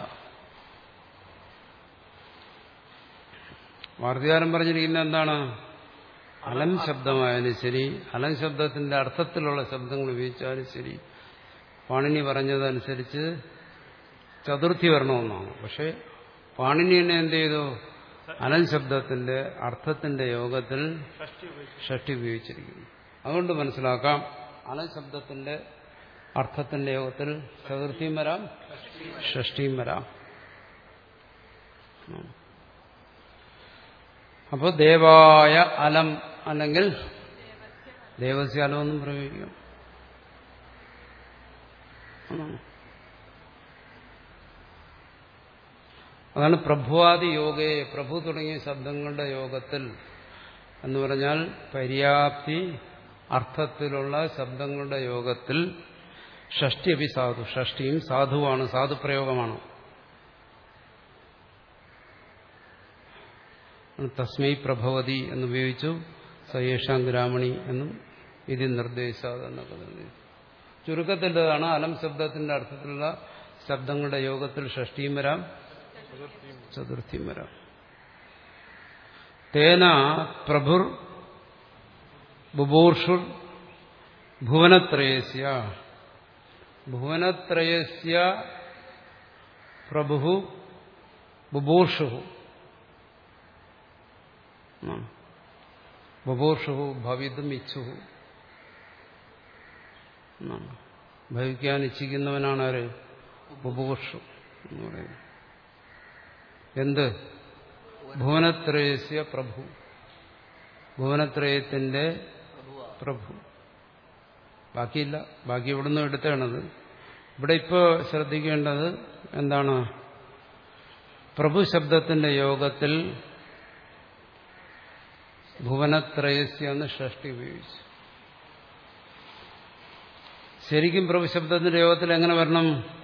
വാർത്തകാരൻ പറഞ്ഞിരിക്കുന്നത് എന്താണ് അലം ശബ്ദമായാലും ശരി അലം ശബ്ദത്തിന്റെ അർത്ഥത്തിലുള്ള ശബ്ദങ്ങൾ ഉപയോഗിച്ചാലും ശരി പാണിനി പറഞ്ഞതനുസരിച്ച് ചതുർത്ഥി വരണമെന്നാണ് പക്ഷെ പാണിനി തന്നെ എന്ത് ചെയ്തു അലം ശബ്ദത്തിന്റെ അർത്ഥത്തിന്റെ യോഗത്തിൽ ഷഷ്ടി ഉപയോഗിച്ചു ഷഷ്ടി ഉപയോഗിച്ചിരിക്കുന്നു അതുകൊണ്ട് മനസ്സിലാക്കാം അലം ശബ്ദത്തിന്റെ അർത്ഥത്തിന്റെ യോഗത്തിൽ ചതുർത്ഥിയും വരാം ഷഷ്ടിയും വരാം അപ്പോൾ ദേവായ അലം അല്ലെങ്കിൽ ദേവസ്യ അലം എന്നും പ്രയോഗിക്കാം ആണോ? അതാണ് പ്രഭുവാദി യോഗയെ പ്രഭു തുടങ്ങിയ ശബ്ദങ്ങളുടെ യോഗത്തിൽ എന്ന് പറഞ്ഞാൽ പര്യാപ്തി അർത്ഥത്തിലുള്ള ശബ്ദങ്ങളുടെ യോഗത്തിൽ ഷഷ്ടി അഭി സാധു ഷഷ്ടിയും സാധുവാണ് സാധുപ്രയോഗമാണ് തസ്മൈ പ്രഭവതി എന്നുപയോഗിച്ചു സയേഷാം ഗ്രാമണി എന്നും ഇതിൽ നിർദ്ദേശാത് എന്നൊക്കെ നിർദ്ദേശിച്ചു ചുരുക്കത്തിൻ്റെതാണ് അലം ശബ്ദത്തിന്റെ അർത്ഥത്തിലുള്ള ശബ്ദങ്ങളുടെ യോഗത്തിൽ ഷഷ്ടിയും വരാം ചതുർത്ഥിയും വരാം തേന പ്രഭുർ ബുഭൂർഷുർ ഭുവനത്രയസ്യ ഭുവനത്രയസ്യ പ്രഭു ബുഭൂർഷു ബുഭൂർഷു ഭവിതും ഇച്ഛു എന്നാണ് ഭവിക്കാൻ ഇച്ഛിക്കുന്നവനാണ് ആര് ബുഭൂർഷു എന്ന് പറയുന്നത് എന്ത് ഭുവനത്രയസ്യ പ്രഭു ഭുവനത്രയത്തിന്റെ പ്രഭു ബാക്കിയില്ല ബാക്കി ഇവിടുന്ന് എടുത്താണത് ഇവിടെ ഇപ്പോൾ ശ്രദ്ധിക്കേണ്ടത് എന്താണ് പ്രഭു ശബ്ദത്തിന്റെ യോഗത്തിൽ ഭുവനത്രയസ്യ എന്ന് ഷഷ്ടി ഉപയോഗിച്ചു ശരിക്കും പ്രഭു ശബ്ദത്തിന്റെ യോഗത്തിൽ എങ്ങനെ വരണം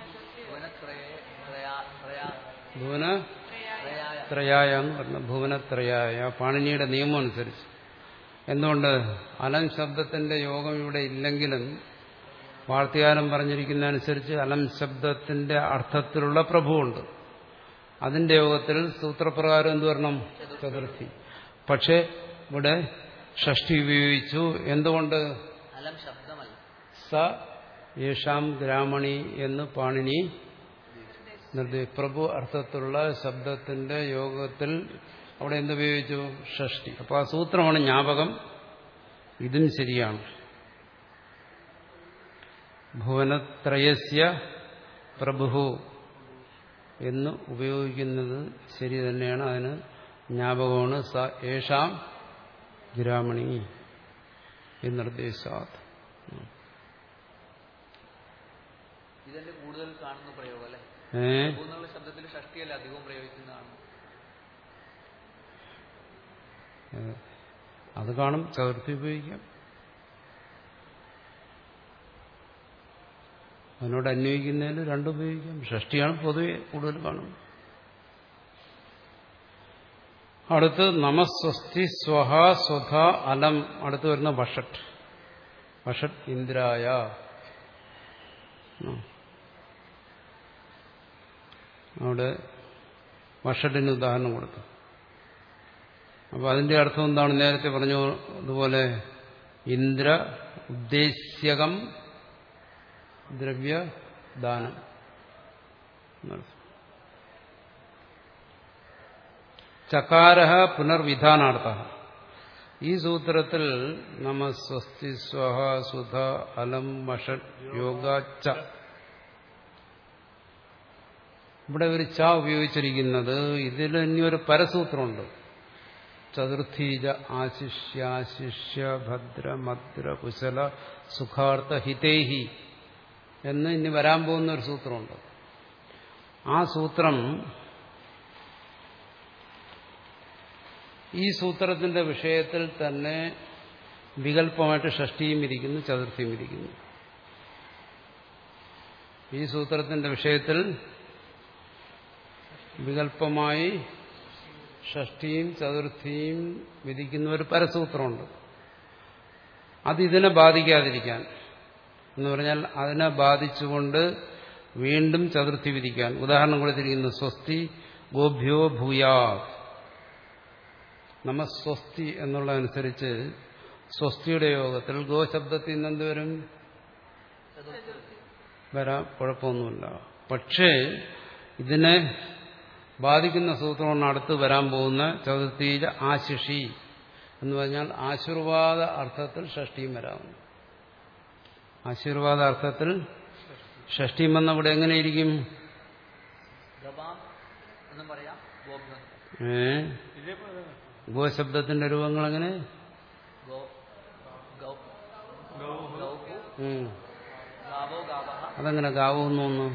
ഭുവന ത്രയായ എന്ന് പറഞ്ഞു ഭുവനത്രയായ പാണിനിയുടെ നിയമം അനുസരിച്ച് എന്തുകൊണ്ട് അലം ശബ്ദത്തിന്റെ യോഗം ഇവിടെ ഇല്ലെങ്കിലും വാർത്തകാരം പറഞ്ഞിരിക്കുന്ന അനുസരിച്ച് അലം ശബ്ദത്തിന്റെ അർത്ഥത്തിലുള്ള പ്രഭുവുണ്ട് അതിന്റെ യോഗത്തിൽ സൂത്രപ്രകാരം എന്ത് വരണം ചതുർത്ഥി പക്ഷെ ഇവിടെ ഷഷ്ടി ഉപയോഗിച്ചു എന്തുകൊണ്ട് അലം ശബ്ദമല്ല സ യേഷാം ഗ്രാമണി എന്ന് പാണിനി നിർദ്ദേശ പ്രഭു അർത്ഥത്തിലുള്ള ശബ്ദത്തിന്റെ യോഗത്തിൽ അവിടെ എന്തുപയോഗിച്ചു ഷഷ്ടി അപ്പോൾ ആ സൂത്രമാണ് ജ്ഞാപകം ഇതും ശരിയാണ് ഭുവനത്രയസ്യ പ്രഭു എന്ന് ഉപയോഗിക്കുന്നത് ശരി തന്നെയാണ് അതിന് ജ്ഞാപകമാണ് സ യേഷാം ഗ്രാമണി എന്ന് നിർദ്ദേശാത് ഇതിന്റെ കൂടുതൽ കാണുന്ന പ്രയോഗം അല്ലെ ഏ എന്നുള്ള ശബ്ദത്തിൽ ഷഷ്ടിയല്ല അധികവും പ്രയോഗിക്കുന്നതാണ് അത് കാണും ചതുർത്ഥി ഉപയോഗിക്കാം അതിനോട് അന്വയിക്കുന്നതിന് രണ്ടും ഉപയോഗിക്കാം ഷഷ്ടിയാണ് പൊതുവെ കൂടുതൽ കാണും അടുത്ത് നമസ്വസ്തി സ്വഹ സ്വധ അലം അടുത്ത് വരുന്ന വഷട്ട് വഷട്ട് ഇന്ദ്രായ ഉം. അവിടെ വഷട്ടിന് ഉദാഹരണം കൊടുത്തു അപ്പൊ അതിന്റെ അർത്ഥം എന്താണ് നേരത്തെ പറഞ്ഞു അതുപോലെ ഇന്ദ്ര ഉദ്ദേശ്യകം ദ്രവ്യദാനം എന്നർത്ഥം ചകാര പുനർവിധാനാർത്ഥ ഈ സൂത്രത്തിൽ നമ സ്വസ്തി സ്വഹ സുധ അലം വഷട് യോഗ ച ഇവിടെ ഒരു ച ഉപയോഗിച്ചിരിക്കുന്നത് ഇതിൽ ഇനി ഒരു പരസൂത്രമുണ്ട് ചതുർത്ഥീജ ആശിഷ്യാശിഷ്യ ഭദ്ര മദ്ര കുശല സുഖാർത്ഥ ഹിതേഹി എന്ന് ഇനി വരാൻ പോകുന്ന ഒരു സൂത്രമുണ്ട് ആ സൂത്രം ഈ സൂത്രത്തിന്റെ വിഷയത്തിൽ തന്നെ വികല്പമായിട്ട് ഷഷ്ടിയും ഇരിക്കുന്നു ചതുർത്ഥിയും ഇരിക്കുന്നു ഈ സൂത്രത്തിന്റെ വിഷയത്തിൽ വികല്പമായി ഷഷ്ടിയും ചതുർത്ഥിയും വിധിക്കുന്ന ഒരു പരസൂത്രമുണ്ട് അതിതിനെ ബാധിക്കാതിരിക്കാൻ എന്ന് പറഞ്ഞാൽ അതിനെ ബാധിച്ചുകൊണ്ട് വീണ്ടും ചതുർത്ഥി വിധിക്കാൻ ഉദാഹരണം കൊടുത്തിരിക്കുന്നു സ്വസ്തി ഗോഭ്യോ ഭൂയാ നമ്മ സ്വസ്തി എന്നുള്ളതനുസരിച്ച് സ്വസ്തിയുടെ യോഗത്തിൽ ഗോശബ്ദത്തിൽ നിന്ന് എന്ത് വരും വരാം കുഴപ്പമൊന്നുമില്ല പക്ഷേ ഇതിനെ ബാധിക്കുന്ന സൂത്രമാണ് അടുത്ത് വരാൻ പോകുന്ന ചതുർത്ഥീജ ആശിഷി എന്ന് പറഞ്ഞാൽ ആശീർവാദ അർത്ഥത്തിൽ ഷഷ്ടിയും വരാവുന്നു ആശീർവാദ അർത്ഥത്തിൽ ഷഷ്ടിയും വന്ന ഇവിടെ എങ്ങനെയിരിക്കും ഗവാം എന്നും പറയാം ഗോബ്യം ഏ ഇതേപോലെ തന്നെ ഗോശബ്ദത്തിന്റെ രൂപങ്ങൾ എങ്ങനെ ഗോ ഗൗ ഗൗഹു ഗൗഹു ഉം. ഗാവോ ഗാവഹ അതെങ്ങനെ ഗാവോന്ന് തോന്നുന്നു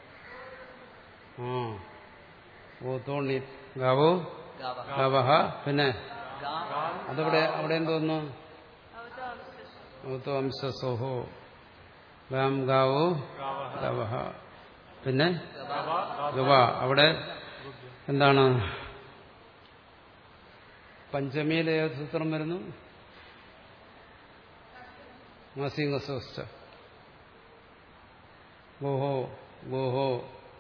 ആ ഓ തോന്നി ഗാവോ ഗാവഹ ഗവഹ പിന്നെ ഗാം അതവിടെ അവിടെ എന്തോന്നു അവതാംശ ഔത്തോ അംശസോഹോ ഗാം ഗാവോ ഗവഹ പിന്നെ ഗവ അവിടെ എന്താണ് പഞ്ചമിയിൽ ഏത് സൂത്രം വരുന്നു മാസിംഗസ്വസ്ഥ ഗോഹോ ഗോഹോ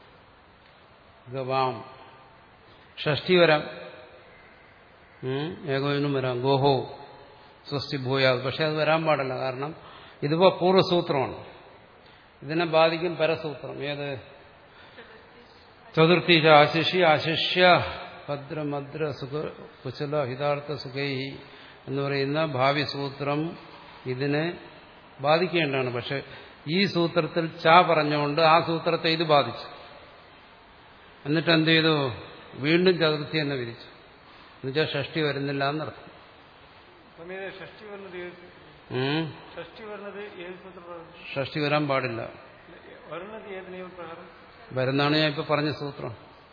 ഗവാം ഷഷ്ടി വരാം ഉം, ഏകോപനും വരാം ഗോഹോ സ്വസ്തി ഭൂയാ പക്ഷെ അത് വരാൻ പാടില്ല കാരണം ഇതിപ്പോ പൂർവ്വസൂത്രമാണ് ഇതിനെ ബാധിക്കും പരസൂത്രം ഏത് ചതുർത്ഥി ആശിഷി ആശിഷ്യ ഭദ്ര മദ്ര സുഖ കുശല ഹിതാർത്ഥ സുഖൈ എന്ന് പറയുന്ന ഭാവി സൂത്രം ഇതിനെ ബാധിക്കേണ്ടതാണ് പക്ഷെ ഈ സൂത്രത്തിൽ ച പറഞ്ഞുകൊണ്ട് ആ സൂത്രത്തെ ഇത് ബാധിച്ചു എന്നിട്ട് എന്ത് ചെയ്തു വീണ്ടും ചതുർത്ഥി എന്ന് വിധിച്ചു എന്നുവെച്ചാൽ ഷഷ്ടി വരുന്നില്ല എന്നർത്ഥം സമയത്ത് ഷഷ്ടി വരുന്നത് ഏത് ഉം. ഷഷ്ടി വരുന്നത് ഏത് സൂത്രപ്രകാരം ഷഷ്ടി വരാൻ പാടില്ല വരുന്നത് ഏത് നിയമപ്രകാരം വരുന്നാണ് ഞാൻ ഇപ്പൊ പറഞ്ഞ സൂത്രം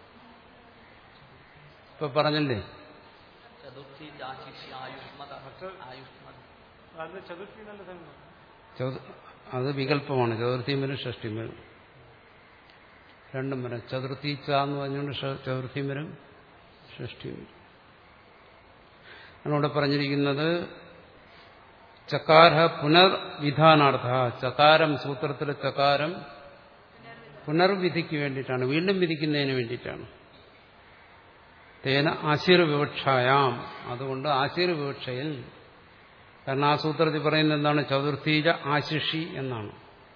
ഇപ്പൊ പറഞ്ഞില്ലേ ചതുർത്ഥി ആശിഷി ആയുഷ്മത ആയുഷ്മത അത് ചതുർത്ഥി നല്ല സമയം ചതു- അത് വികല്പമാണ് ചതുർത്ഥിയും വരും ഷഷ്ടിയും വരും രണ്ടും വരും ചതുർത്ഥി ച എന്ന് പറഞ്ഞുകൊണ്ട് ഷ- ചതുർത്ഥിയും വരും ഷഷ്ടിയും വരും അതിനോട് പറഞ്ഞിരിക്കുന്നത് ചക്കാര പുനർവിധാനാർത്ഥ ചകാരം സൂത്രത്തിലെ ചകാരം പുനർവിധിക്ക് വേണ്ടിയിട്ടാണ് വീണ്ടും വിധിക്കുന്നതിന് വേണ്ടിയിട്ടാണ് തേന ആശീർവിവക്ഷായാം അതുകൊണ്ട് ആശീർവിവക്ഷയിൽ കാരണം ആ സൂത്രത്തിൽ പറയുന്നത് എന്താണ് ചതുർത്ഥീജ ആശിഷി എന്നാണ്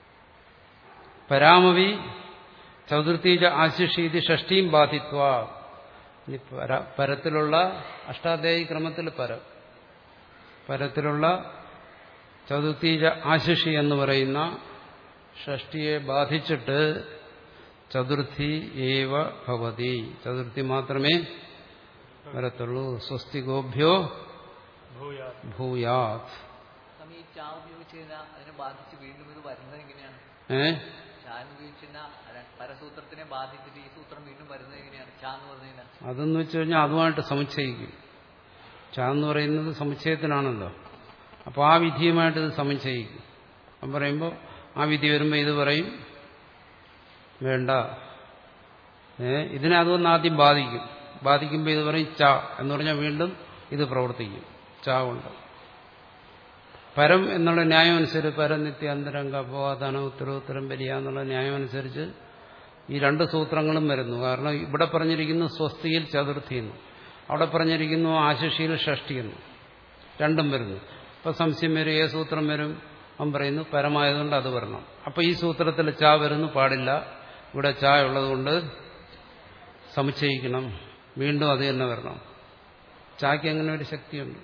പരാമവി ചതുർത്ഥീജ ആശിഷി ഇത് ഷഷ്ടിയും ബാധിത്വ ഇനി പര പരത്തിലുള്ള അഷ്ടാധ്യായി ക്രമത്തിൽ പരം പരത്തിലുള്ള ചതുർത്ഥീജ ആശിഷി എന്ന് പറയുന്ന ഷഷ്ടിയെ ബാധിച്ചിട്ട് ചതുർത്ഥി ഏവ ഭവതി ചതുർത്ഥി മാത്രമേ വരത്തുള്ളൂ സ്വസ്തി ഗോഭ്യോ ഭൂയാ ഭൂയാത് സ്വാമി ഈ ചാ ഉപയോഗിച്ച് കഴിഞ്ഞാൽ അതിനെ ബാധിച്ച് വീണ്ടും ഇത് വരുന്നത് എങ്ങനെയാണ് ഏ ചാൻ ഉപയോഗിച്ച് കഴിഞ്ഞാൽ പരസൂത്രത്തിനെ ബാധിച്ചിട്ട് ഈ സൂത്രം വീണ്ടും വരുന്നത് എങ്ങനെയാണ് ചാ എന്ന് പറഞ്ഞു കഴിഞ്ഞാൽ അതെന്ന് വെച്ച് കഴിഞ്ഞാൽ അതുമായിട്ട് സമുച്ചയിക്കും ച എന്ന് പറയുന്നത് സമുച്ചയത്തിനാണല്ലോ അപ്പോൾ ആ വിധിയുമായിട്ട് ഇത് സമുച്ചയിക്കും അപ്പം പറയുമ്പോൾ ആ വിധി വരുമ്പോൾ ഇത് പറയും വേണ്ട ഏ ഇതിനെ അതൊന്ന് ആദ്യം ബാധിക്കും ബാധിക്കുമ്പോൾ ഇത് പറയും ച എന്ന് പറഞ്ഞാൽ വീണ്ടും ഇത് പ്രവർത്തിക്കും ച കൊണ്ട് പരം എന്നുള്ള ന്യായം അനുസരിച്ച് പരം നിത്യ അന്തരംഗ അപവാദന ഉത്തരോത്തരം വരിക എന്നുള്ള ന്യായം അനുസരിച്ച് ഈ രണ്ട് സൂത്രങ്ങളും വരുന്നു കാരണം ഇവിടെ പറഞ്ഞിരിക്കുന്നു സ്വസ്തിയിൽ ചതുർത്ഥി എന്ന് അവിടെ പറഞ്ഞിരിക്കുന്നു ആശിഷിയിൽ ഷഷ്ടി എന്ന് രണ്ടും വരുന്നു അപ്പൊ സംശയം വരും ഏ സൂത്രം വരും അവൻ പറയുന്നു പരമായതുകൊണ്ട് അത് വരണം അപ്പൊ ഈ സൂത്രത്തിൽ ചാ വരുന്നു പാടില്ല ഇവിടെ ചാ ഉള്ളതുകൊണ്ട് സമുച്ചയിക്കണം വീണ്ടും അത് തന്നെ വരണം ചായ്ക്ക് അങ്ങനെ ഒരു ശക്തിയുണ്ട്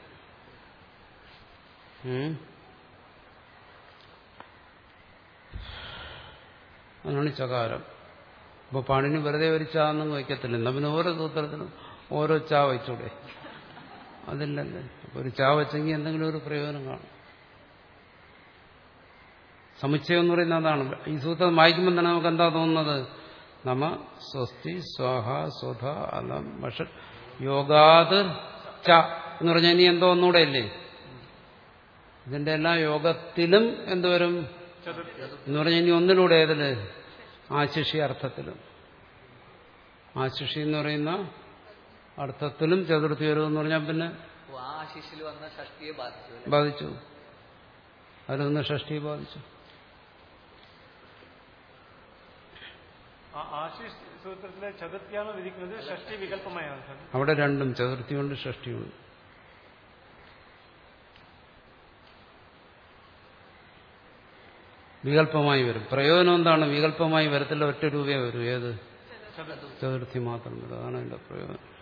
ഉം. അതാണ് ചകാരം അപ്പൊ പാണിന് വെറുതെ ഒരു ചാ എന്നൊന്നും വയ്ക്കത്തില്ല എന്നാ പിന്നെ ഓരോ സൂത്രത്തിനും ഓരോ ചാ വെച്ചൂടെ അതില്ലല്ലേ അപ്പൊ ഒരു ചാ വെച്ചെങ്കിൽ എന്തെങ്കിലും ഒരു പ്രയോജനം കാണും സമുച്ചയം എന്ന് പറയുന്നത് അതാണ് ഈ സൂത്രം വായിക്കുമ്പോൾ തന്നെ നമുക്ക് എന്താ തോന്നുന്നത് നമ സ്വസ്തി സ്വാഹ സ്വധ അലം വഷ യോഗാത് ച എന്ന് പറഞ്ഞാൽ ഇനി എന്തോ ഒന്നുകൂടെ ഇല്ലേ ഇതിന്റെ എല്ലാം യോഗത്തിലും എന്തുവരും എന്ന് പറഞ്ഞാൽ ഇനി ഒന്നിലൂടെ ഏതില് ആശിഷി അർത്ഥത്തിലും ആശിഷി എന്ന് പറയുന്ന അർത്ഥത്തിലും ചതുർത്ഥി വരും എന്ന് പറഞ്ഞാൽ പിന്നെ ഓ, ആ ശിശിൽ വന്ന ഷഷ്ടിയെ ബാധിച്ചു അല്ലേ? ബാധിച്ചു അതിലൊന്ന് ഷഷ്ടി ബാധിച്ചു ആ ആശിഷ് സൂത്രത്തിലെ ചതുർത്ഥിയാണ് വിധിക്കുന്നത് ഷഷ്ടി വികല്പമായാണ് സാർ അവിടെ രണ്ടും ചതുർത്ഥിയുണ്ട് ഷഷ്ടിയുണ്ട് വികല്പമായി വരും പ്രയോജനം എന്താണ് വികല്പമായി വരത്തില്ല ഒറ്റ രൂപയെ വരും ഏത് ചതുർത്ഥി ചതുർത്ഥി മാത്രം വരും അതാണ് അതിന്റെ പ്രയോജനം